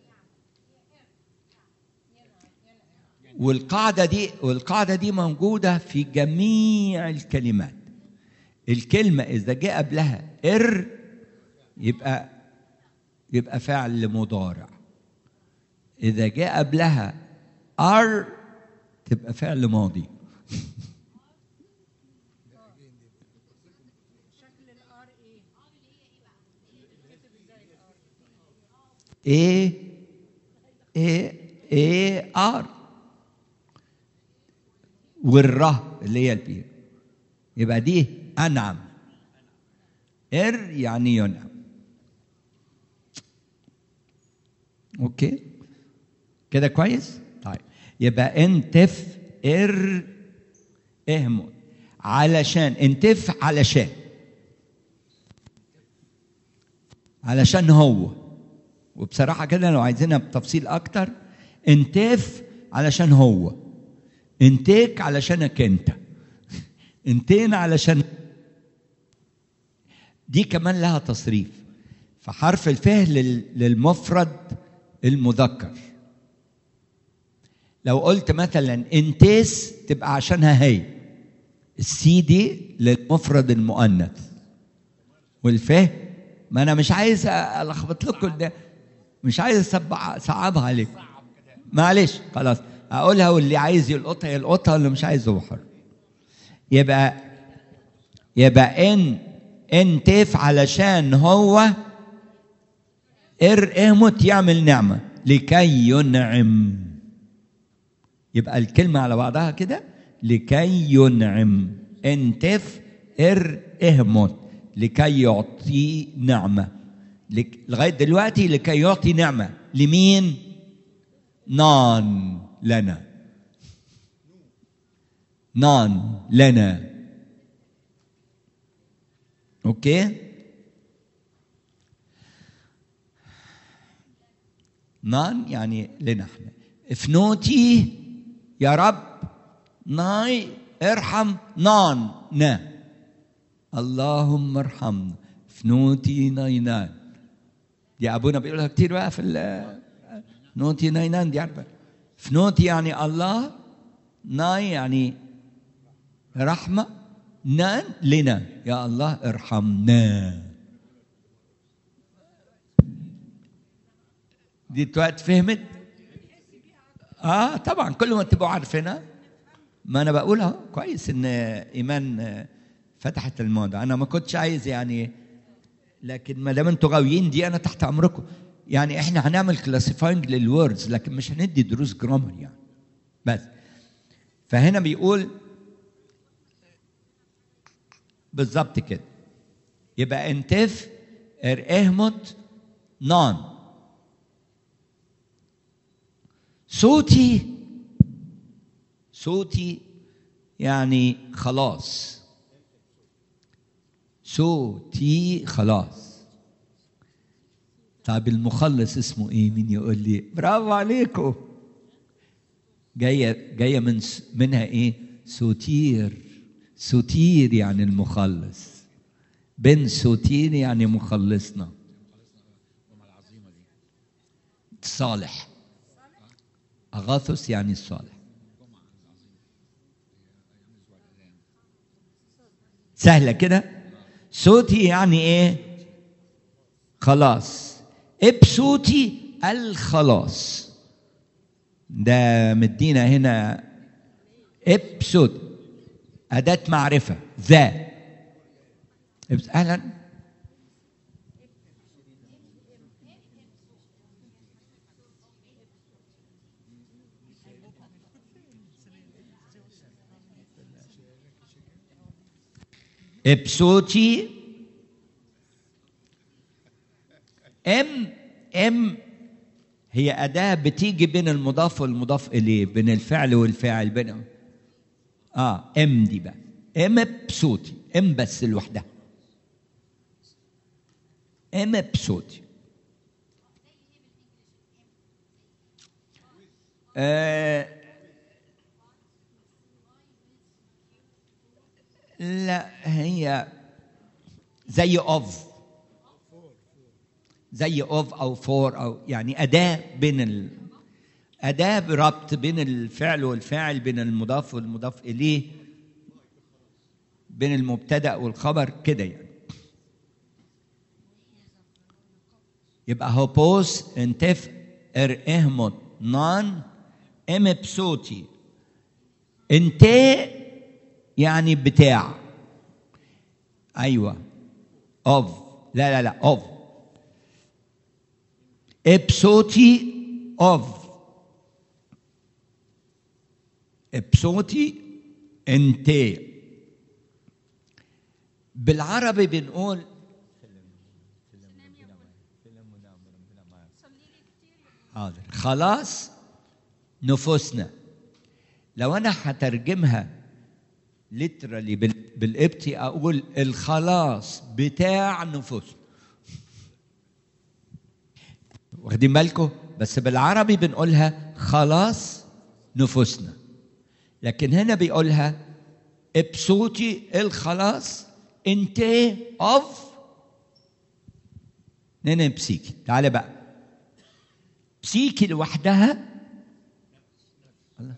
والقاعدة دي والقاعدة دي موجودة في جميع الكلمات الكلمة إذا جاء قبلها ار يبقى يبقى فعل مضارع إذا جاء قبلها ار تبقى فعل ماضي شكل الار ايه كتب ازاي الار ايه ايه ايه ار والره اللي هي البي يبقى دي انعم ار يعني ينعم اوكي كده كويس طيب يبقى انتف ار اهمل علشان انتف علشان علشان هو وبصراحة كده لو عايزينها بتفصيل أكتر انتاف علشان هو انتيك علشانك أنت انتين علشان دي كمان لها تصريف فحرف الفه لل- للمفرد المذكر لو قلت مثلا انتيس تبقى عشانها هي السي دي للمفرد المؤنث والفه ما انا مش عايز الخبط لكم ده مش عايز أصبع- اصعبها عليكم معلش خلاص اقولها واللي عايز يلقطها يلقطها واللي مش عايز هو حر يبقى يبقى ان ان تف علشان هو ار اهمت يعمل نعمه لكي ينعم يبقى الكلمه على بعضها كده لكي ينعم ان تف ار اهمت لكي يعطي نعمه لك- لغايه دلوقتي لكي يعطي نعمه لمين نان لنا نان لنا اوكي نان يعني لنا احنا فنوتي يا رب ناي ارحم نان نا اللهم ارحمنا فنوتي ناينان دي ابونا بيقولها كتير بقى في ال- نوتي ناينان دي عارفه فنوتي يعني الله ناي يعني رحمه نان لنا يا الله ارحمنا دي توقت فهمت اه طبعا كل ما تبقوا عارفينها ما انا بقولها كويس ان ايمان فتحت الموضوع انا ما كنتش عايز يعني لكن ما دام انتوا غاويين دي انا تحت امركم يعني احنا هنعمل كلاسيفاينج للوردز لكن مش هندي دروس جرامر يعني بس فهنا بيقول بالظبط كده يبقى انتف ارئهمت نان صوتي صوتي يعني خلاص صوتي خلاص طيب المخلص اسمه ايه مين يقول لي برافو عليكم جايه جايه من س- منها ايه سوتير سوتير يعني المخلص بن سوتير يعني مخلصنا صالح اغاثوس يعني الصالح سهله كده صوتي يعني ايه خلاص ابسوتي الخلاص ده مدينا هنا ابسوت أداة معرفة ذا إبس- أهلا ابسوتي ام ام هي أداة بتيجي بين المضاف والمضاف إليه بين الفعل والفاعل بين اه ام دي بقى ام بصوتي ام بس لوحدها ام بصوتي آه لا هي زي اوف زي اوف او فور او يعني اداه بين ال... اداه بربط بين الفعل والفاعل بين المضاف والمضاف اليه بين المبتدا والخبر كده يعني يبقى هوبوس انتف ار اهمت نان ام بصوتي انت يعني بتاع ايوه اوف لا لا لا اوف ابسوتي اوف ابسوتي انت بالعربي بنقول حاضر خلاص نفوسنا لو انا هترجمها ليترالي بالقبطي اقول الخلاص بتاع نفوسنا واخدين بالكم بس بالعربي بنقولها خلاص نفوسنا لكن هنا بيقولها ابسوتي الخلاص انت اوف نين بسيكي تعالى بقى بسيكي لوحدها الله.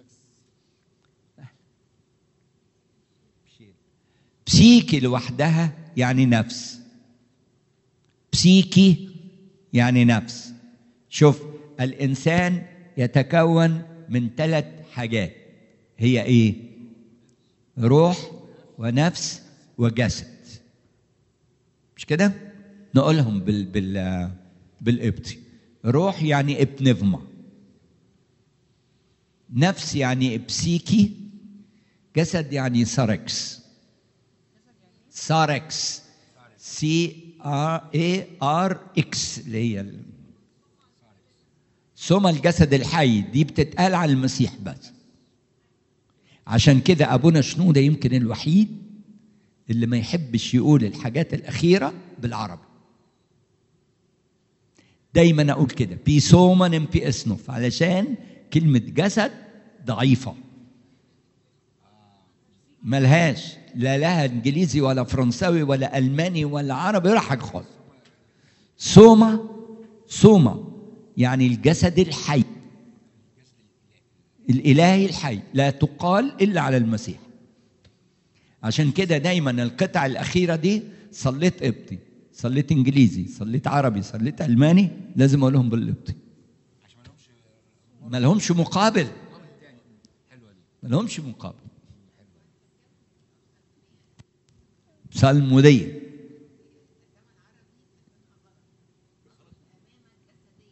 بسيكي لوحدها يعني نفس بسيكي يعني نفس شوف الانسان يتكون من ثلاث حاجات هي ايه روح ونفس وجسد مش كده نقولهم بال بال بالقبطي روح يعني ابنفما نفس يعني بسيكي جسد يعني ساركس ساركس سي ار اي ار اكس اللي هي ال- سما الجسد الحي دي بتتقال على المسيح بس عشان كده ابونا شنودة يمكن الوحيد اللي ما يحبش يقول الحاجات الاخيره بالعربي دايما اقول كده بي سوما نم بي اسنف علشان كلمه جسد ضعيفه ملهاش لا لها انجليزي ولا فرنساوي ولا الماني ولا عربي ولا حاجه خالص سوما سوما يعني الجسد الحي الالهي الحي لا تقال الا على المسيح عشان كده دايما القطع الاخيره دي صليت قبطي صليت انجليزي صليت عربي صليت الماني لازم اقولهم بالقبطي ما لهمش مقابل ما لهمش مقابل صلمودية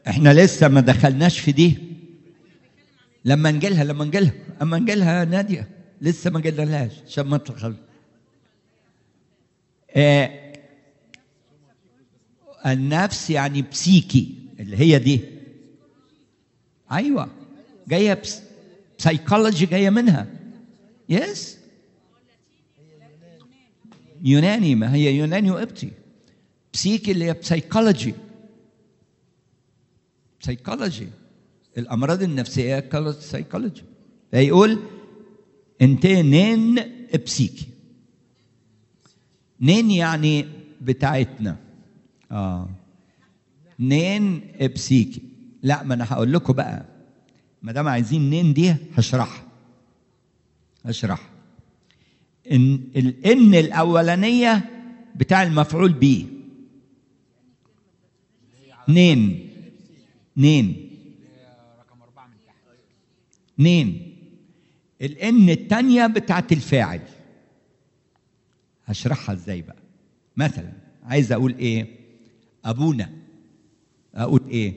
احنا لسه ما دخلناش في دي لما نجيلها لما نجيلها اما نجيلها ناديه لسه ما جيلهاش عشان ما تدخل آه النفس يعني بسيكي اللي هي دي ايوه جايه بس سايكولوجي جايه منها يس يوناني ما هي يوناني وقبطي بسيكي اللي هي بسايكولوجي سايكولوجي الامراض النفسيه سايكولوجي فيقول انت نين بسيكي نين يعني بتاعتنا اه نين بسيكي لا ما انا هقول لكم بقى ما دام عايزين نين دي هشرحها هشرحها ان الان الاولانيه بتاع المفعول به نين نين رقم أربعة من تحت نين الان الثانيه بتاعت الفاعل هشرحها ازاي بقى مثلا عايز اقول ايه ابونا اقول ايه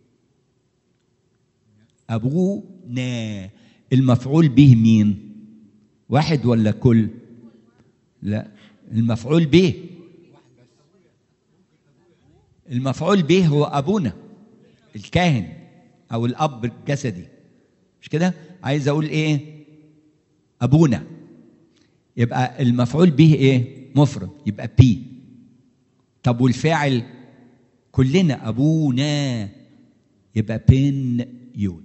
ابونا المفعول به مين واحد ولا كل لا المفعول به المفعول به هو ابونا الكاهن او الاب الجسدي مش كده عايز اقول ايه ابونا يبقى المفعول به ايه مفرد يبقى بي طب والفاعل كلنا ابونا يبقى بين يود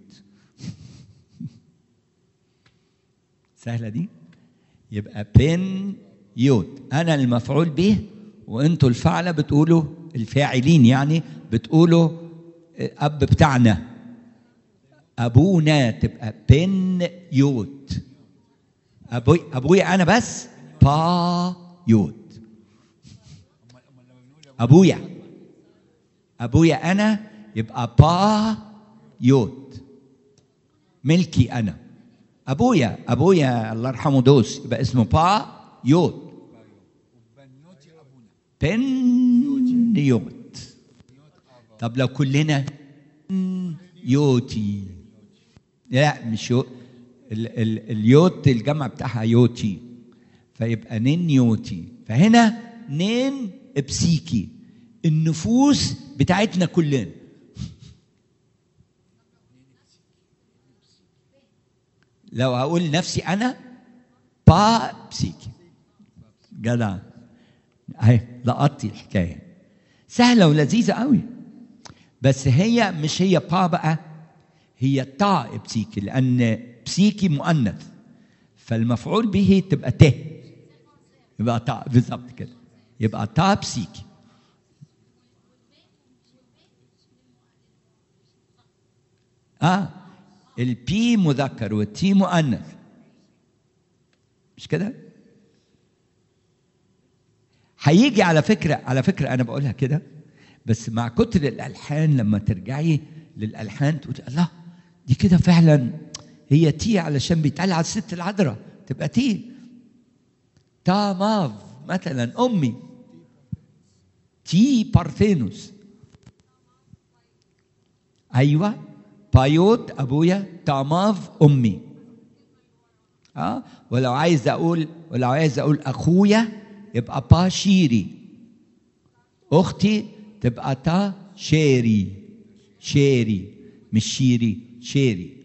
سهله دي يبقى بين يود انا المفعول به وانتوا الفاعله بتقولوا الفاعلين يعني بتقولوا اب بتاعنا ابونا تبقى بن يود ابوي ابويا انا بس با يود ابويا ابويا انا يبقى با يود ملكي انا ابويا ابويا الله يرحمه دوس يبقى اسمه با يود بنيوتي أبونا بن يود طب لو كلنا يوتي لا مش يو ال ال اليوت الجمع بتاعها يوتي فيبقى نين يوتي فهنا نين بسيكي النفوس بتاعتنا كلنا لو هقول نفسي انا با بسيكي جدع اهي لقطتي الحكايه سهله ولذيذه قوي بس هي مش هي با بقى هي تا بسيكي لان بسيكي مؤنث فالمفعول به تبقى ت يبقى تا بالظبط كده يبقى تا بسيكي اه البي مذكر والتي مؤنث مش كده؟ هيجي على فكره على فكره انا بقولها كده بس مع كتر الالحان لما ترجعي للالحان تقول الله دي كده فعلا هي تي علشان بيتقال على الست العذراء تبقى تي تا ماف مثلا امي تي بارثينوس ايوه بايوت ابويا تاماف امي اه ولو عايز اقول ولو عايز اقول اخويا يبقى با شيري اختي تبقى تا شيري شيري مش شيري شيري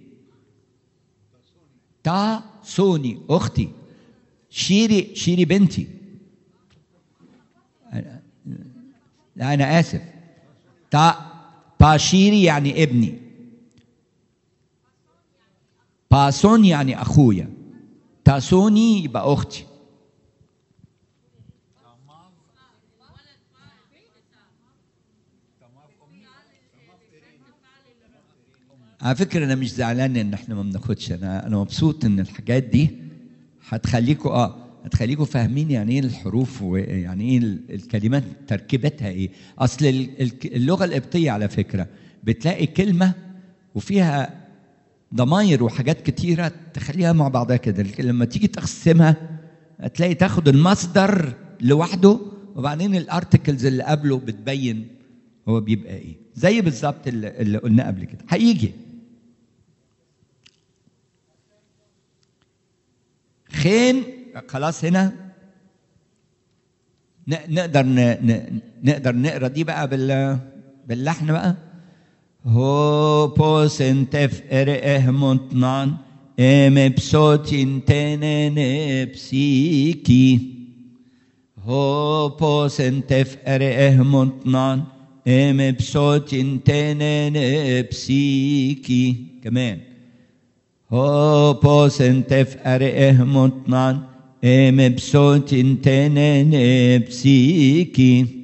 تا سوني اختي شيري شيري بنتي لا انا اسف تا باشيري يعني ابني باسون يعني اخويا تاسوني يبقى اختي على فكره انا مش زعلان ان احنا ما بناخدش انا انا مبسوط ان الحاجات دي هتخليكوا اه هتخليكوا فاهمين يعني ايه الحروف ويعني ايه ال- الكلمات تركيبتها ايه اصل ال- ال- اللغه القبطيه على فكره بتلاقي كلمه وفيها ضماير وحاجات كتيره تخليها مع بعضها كده لكن لما تيجي تقسمها هتلاقي تاخد المصدر لوحده وبعدين الارتكلز اللي قبله بتبين هو بيبقى ايه زي بالظبط اللي, اللي قلنا قبل كده هيجي خين خلاص هنا ن- نقدر ن... ن... نقدر نقرا دي بقى بال... باللحن بقى هو بوسن تف اره مونتنان ام بصوتين تنن بسيكي هو بوسن تف اره مونتنان ام بصوتين تنن بسيكي كمان هو بوسن تف اره مونتنان ام بصوتين تنن بسيكي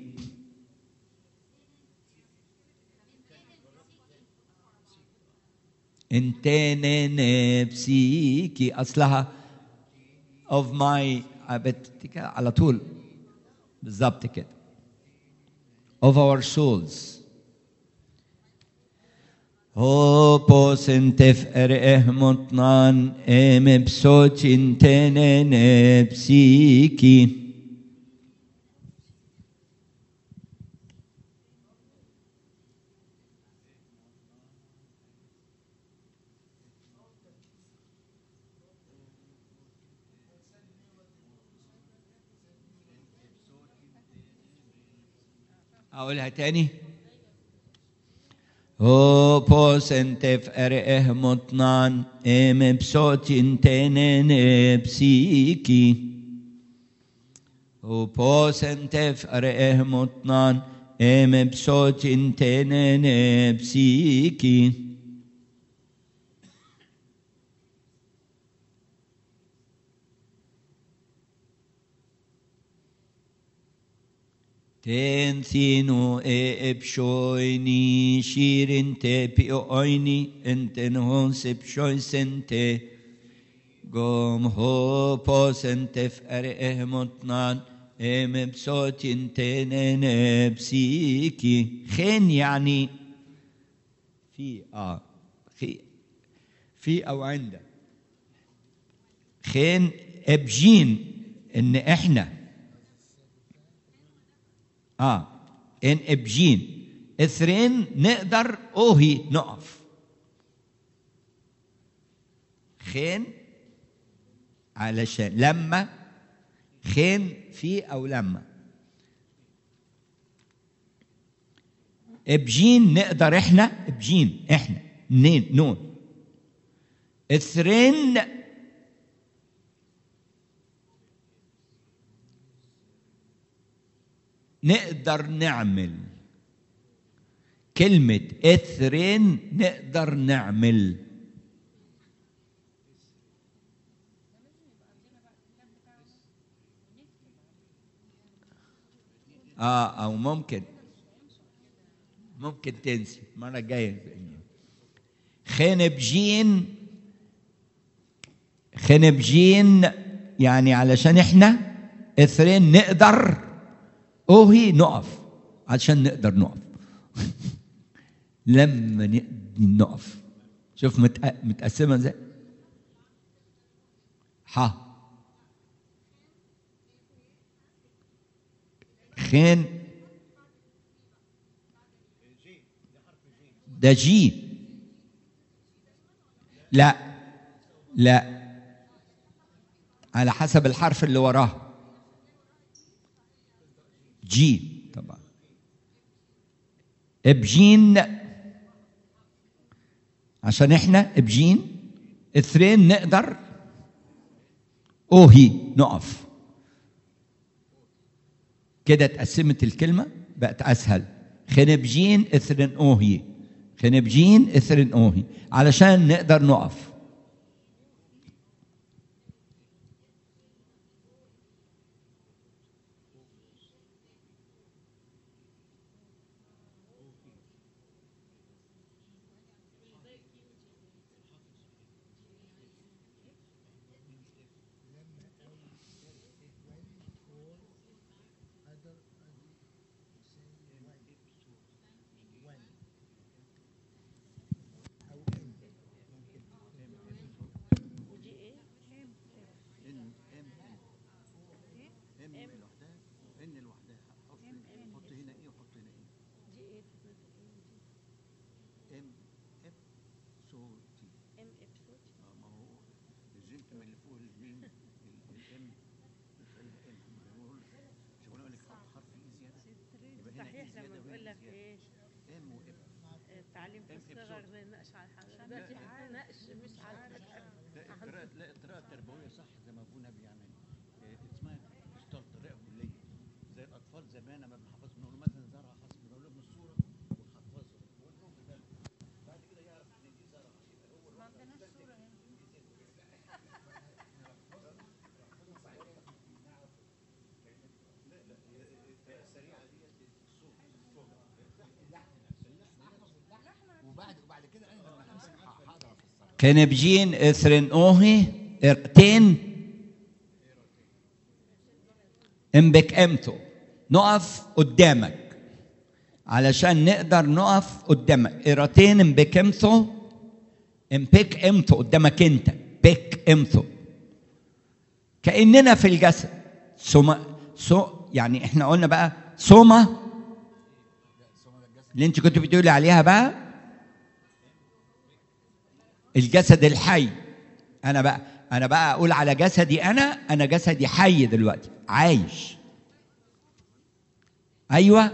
انتن نفسيكي اصلها of my بت- على طول بالظبط كده of our souls هو بوسن تفقر مطنان ام بصوت انتن نفسيكي أقولها تاني هو بوسن تفقر مطنان ام بصوت انتن بسيكي هو بوسن تفقر مطنان ام بصوت انتن بسيكي تنسينو ابشويني شيرين تبي اويني انتن هونس بشوي سنتي قوم هو بوس انت فقر اهمتنان ام بصوت انتن بسيكي خين يعني في اه في في او عند خين ابجين ان احنا اه ان ابجين اثرين نقدر اوهي نقف خين علشان لما خين في او لما ابجين نقدر احنا ابجين احنا منين نون اثرين نقدر نعمل كلمة اثرين نقدر نعمل اه او ممكن ممكن تنسي المرة الجاية خين بجين خين بجين يعني علشان احنا اثرين نقدر اوهي نقف عشان نقدر نقف لما نقدر نقف شوف متق- متقسمه ازاي ح خين ده جي لا لا على حسب الحرف اللي وراه جي طبعا ابجين عشان احنا ابجين اثرين نقدر اوهي نقف كده اتقسمت الكلمة بقت أسهل خنبجين اثرين اوهي خنبجين اثرين اوهي علشان نقدر نقف صحيح لما بقول لك ايه التعليم في الصغر بينقش على الحاجه ده نقش مش على الحاجة. الطريقه لا الطريقه التربويه صح زي ما ابونا بيعمل إيه، اسمها اشتغل طريقه كليه زي الاطفال زمان لما بنحفظ بنقول له مثلا زرع خاص بنقول له من الصوره ونحفظه ونروح بده بعد كده يعرف ان دي زرع ما عندناش صوره هنا وبعد وبعد كده انا لما امسك ه- هقدر افسرها كنبجين اثرن اوهي ارتين امبك امتو نقف قدامك علشان نقدر نقف قدامك ارتين امبك امتو امبك امتو قدامك انت بك امتو كاننا في الجسد سوما سو يعني احنا قلنا بقى سوما اللي انت كنت بتقولي عليها بقى الجسد الحي انا بقى انا بقى اقول على جسدي انا انا جسدي حي دلوقتي عايش ايوه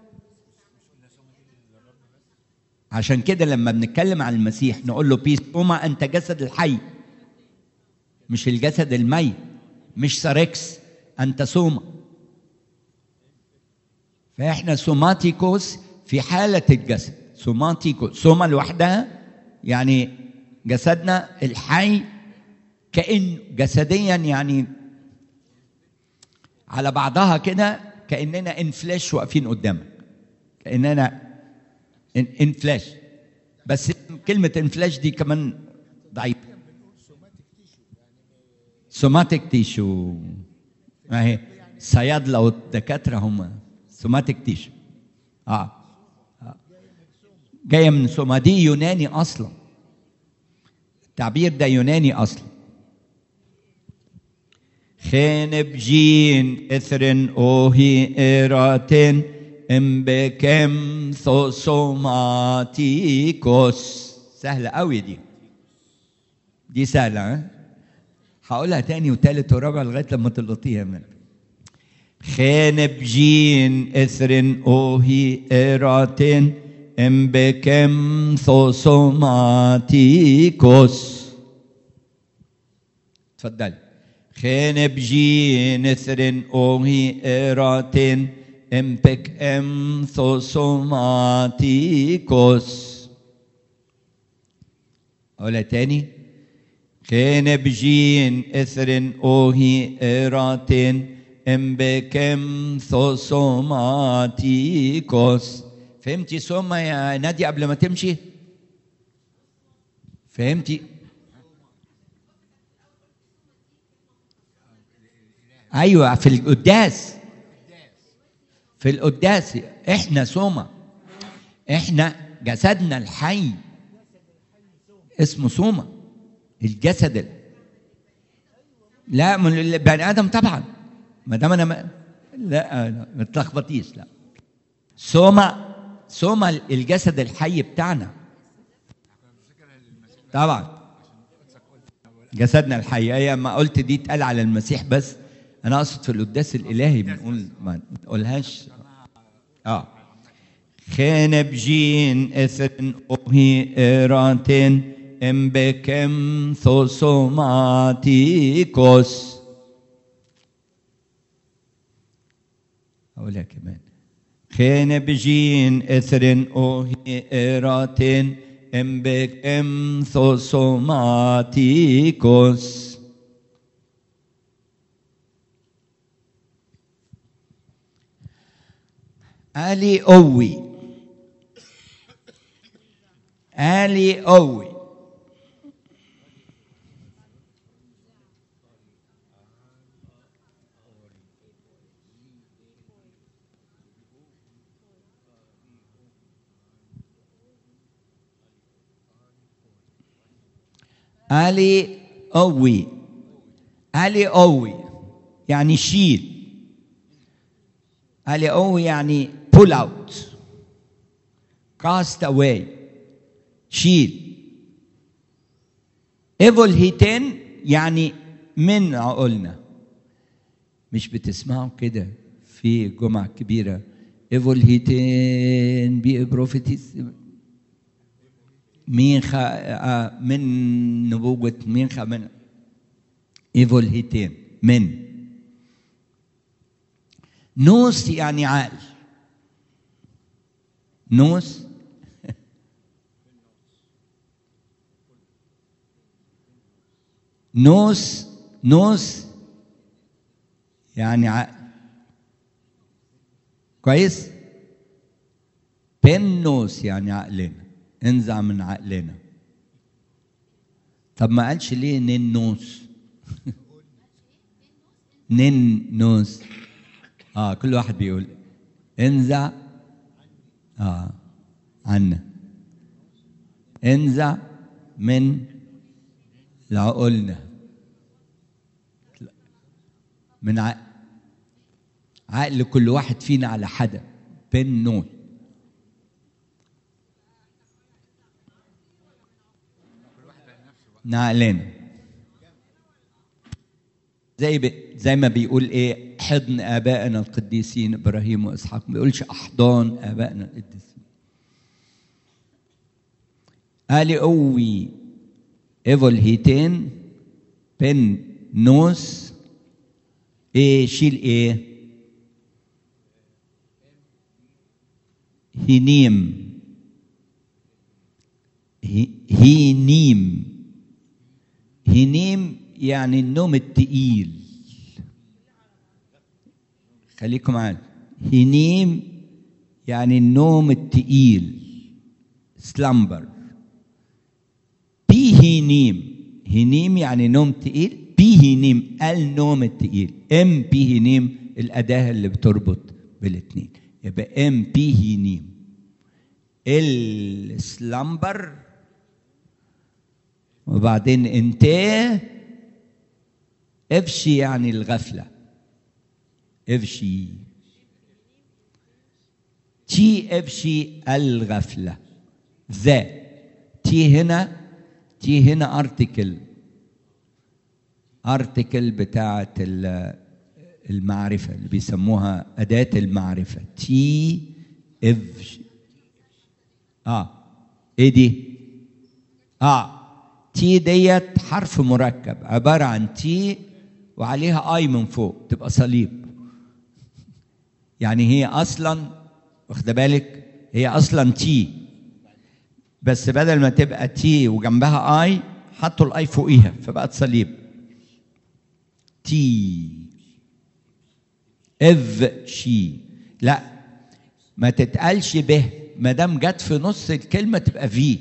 عشان كده لما بنتكلم عن المسيح نقول له بيس اوما انت جسد الحي مش الجسد الميت مش ساركس انت سوما فاحنا سوماتيكوس في حاله الجسد سوماتيكوس سوما لوحدها يعني جسدنا الحي كأن جسديا يعني على بعضها كده كأننا ان فلاش واقفين قدامك كأننا ان, إن فلاش بس كلمة ان فلاش دي كمان ضعيفة سوماتيك تيشو ما هي الصيادلة والدكاترة هم سوماتيك تيشو اه آه. جاية من سوما دي يوناني أصلا التعبير ده يوناني اصلا خنب جين اثرن اوهي ايراتن امبكم ثوسوماتيكوس سهلة قوي دي دي سهلة ها هقولها تاني وتالت ورابع لغاية لما تلقطيها من خنب جين اثرن اوهي ايراتن امبكم ثوسوماتيكوس تفضل خنب جين ثرن اوهي ايراتن امبك ام ثوسوماتيكوس اقولها تاني خنب جين اثرن اوهي ايراتن امبكم ثوسوماتيكوس فهمتي سوما يا نادي قبل ما تمشي فهمتي ايوه في القداس في القداس احنا سوما احنا جسدنا الحي اسمه سوما الجسد ال- لا من البني ادم طبعا ما دام انا ما لا لا، ما تلخبطيش لا سوما سوما الجسد الحي بتاعنا طبعا جسدنا الحي اي ما قلت دي اتقال على المسيح بس انا اقصد في القداس الالهي بنقول ما تقولهاش اه خنب جين اثن اوهي ايراتن امبكم ثوسوماتيكوس اقولها كمان خين بجين اثرن اوهي ايراتن امبك ام ثوسوماتيكوس الي اوي الي اوي الي اوي الي اوي يعني شيل الي اوي يعني pull out cast away شيل ايفول هيتين يعني من عقولنا مش بتسمعوا كده في جمعة كبيرة ايفول هيتين بي بروفيتيس ميخا آه، من نبوة ميخا من ايفول هيتين من نوس يعني عقل نوس نوس نوس يعني عقل كويس بنوس يعني عقلنا انزع من عقلنا طب ما قالش ليه ننوس ننوس اه كل واحد بيقول انزع اه عنا انزع من لعقولنا من عقل عقل كل واحد فينا على حدا بين نون نعقلنا زي ب... زي ما بيقول ايه حضن ابائنا القديسين ابراهيم واسحاق ما بيقولش احضان ابائنا القديسين قال قوي ايفول هيتين بن نوس ايه شيل ايه هينيم هي- هينيم هينيم يعني النوم التقيل خليكم معانا هينيم يعني النوم التقيل سلامبر بي هينيم هينيم يعني نوم تقيل بي هينيم النوم التقيل ام بي هينيم الأداة اللي بتربط بالاثنين يبقى ام بي هينيم السلامبر وبعدين انت افشي يعني الغفلة افشي تي افشي الغفلة ذا تي هنا تي هنا ارتكل ارتكل بتاعة ال- المعرفة اللي بيسموها أداة المعرفة تي اف اه ايه دي؟ اه تي ديت حرف مركب عبارة عن تي وعليها اي من فوق تبقى صليب يعني هي اصلا واخده بالك هي اصلا تي بس بدل ما تبقى تي وجنبها اي حطوا الاي فوقيها فبقت صليب تي اف شي لا ما تتقالش به ما دام جت في نص الكلمه تبقى في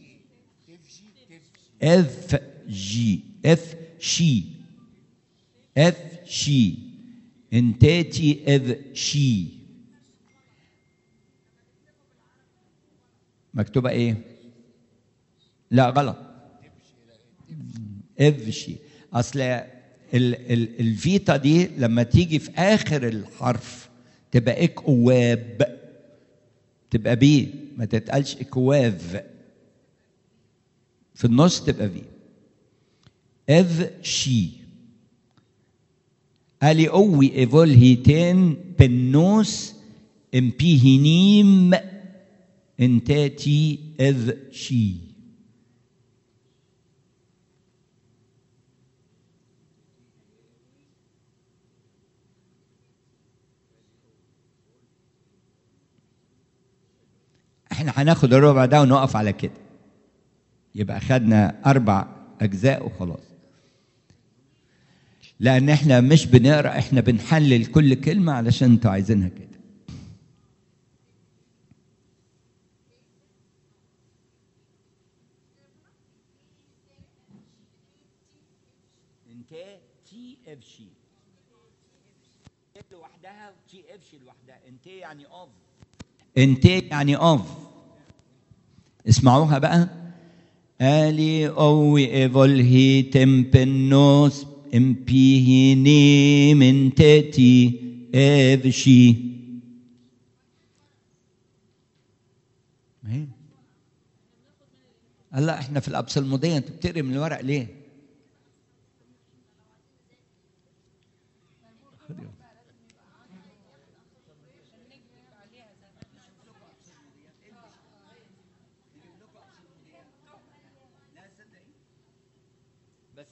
اف جي اف شي اف شي انتاتي اف شي مكتوبه ايه لا غلط اف شي اصل ال ال الفيتا دي لما تيجي في اخر الحرف تبقى اكواب تبقى بي ما تتقالش اكواف في النص تبقى في اف شي قالي قوي ايفول هيتين بنوس امبيهينيم انتاتي اذ شي احنا هناخد الربع ده ونقف على كده يبقى خدنا اربع اجزاء وخلاص لان احنا مش بنقرا احنا بنحلل كل كلمه علشان انتوا عايزينها كده انت تي اف شي لوحدها وتي اف شي لوحدها انت يعني اوف انت يعني اوف اسمعوها بقى الي اوي ايفول هي تمبنوس امبيهيني من تاتي افشي ما هي هلا احنا في الابصلموديه انت بتقري من الورق ليه؟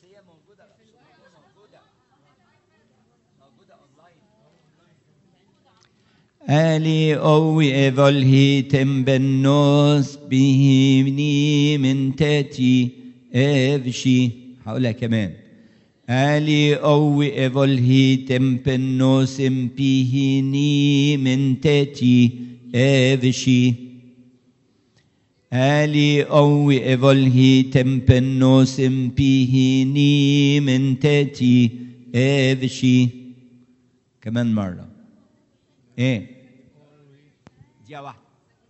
هي موجوده موجوده موجوده اونلاين Ali ovi evolhitem bennos bihimni من تاتي افشي هقولها كمان Ali ovi evolhitem bennos bihini من تاتي افشي Ali ovi evolhitem bennos bihini من تاتي افشي كمان مرة ايه دقيقة واحدة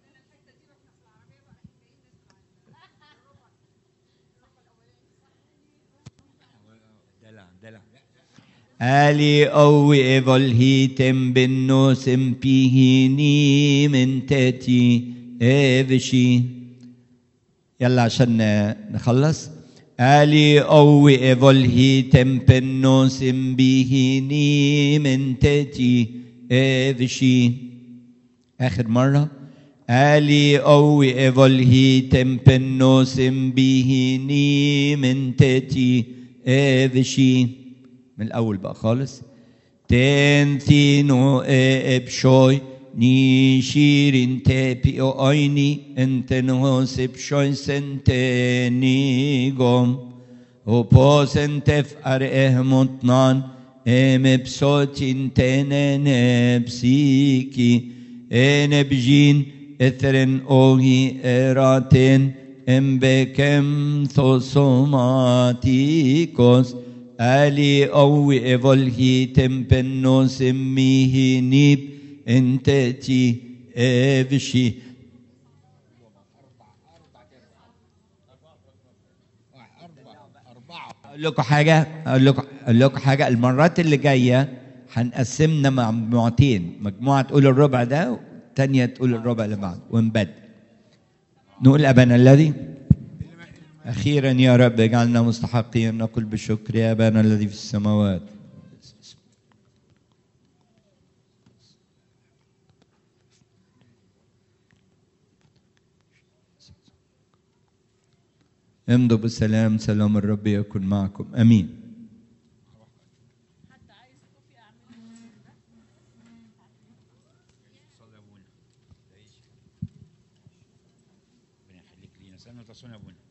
دلع دلع آلي أوي إيفولهيتم بالنوسم بيهيني من تاتي إيفشي يلا عشان نخلص آلي أوي إيفولهيتم بالنوسم بيهيني من تاتي إيفشي آخر مرة آلي أوي إيفولهيتم بالنوسم بيهيني من تاتي إيفشي من الأول بقى خالص تنثينو إبشوي نيشيرين تابي أويني انتنهوس بشوي سنتينيغم وبوسن تفقر إهمتنان ام بصوتين تنن بسيكي ان بجين اثرن اوهي اراتين ام بكم ثوسوماتيكوس الي اوي ايفولهي تمبنو سميه نيب انتتي افشي اقول لكم حاجه اقول لكم اقول لكم حاجه المرات اللي جايه هنقسمنا مع مجموعتين مجموعه تقول الربع ده والثانيه تقول الربع اللي بعده ونبدل نقول ابانا الذي اخيرا يا رب اجعلنا مستحقين نقول بشكر يا ابانا الذي في السماوات امضوا بالسلام سلام الرب يكن معكم امين صلي يا ابونا ربنا يخليك لينا سنة تصوني يا ابونا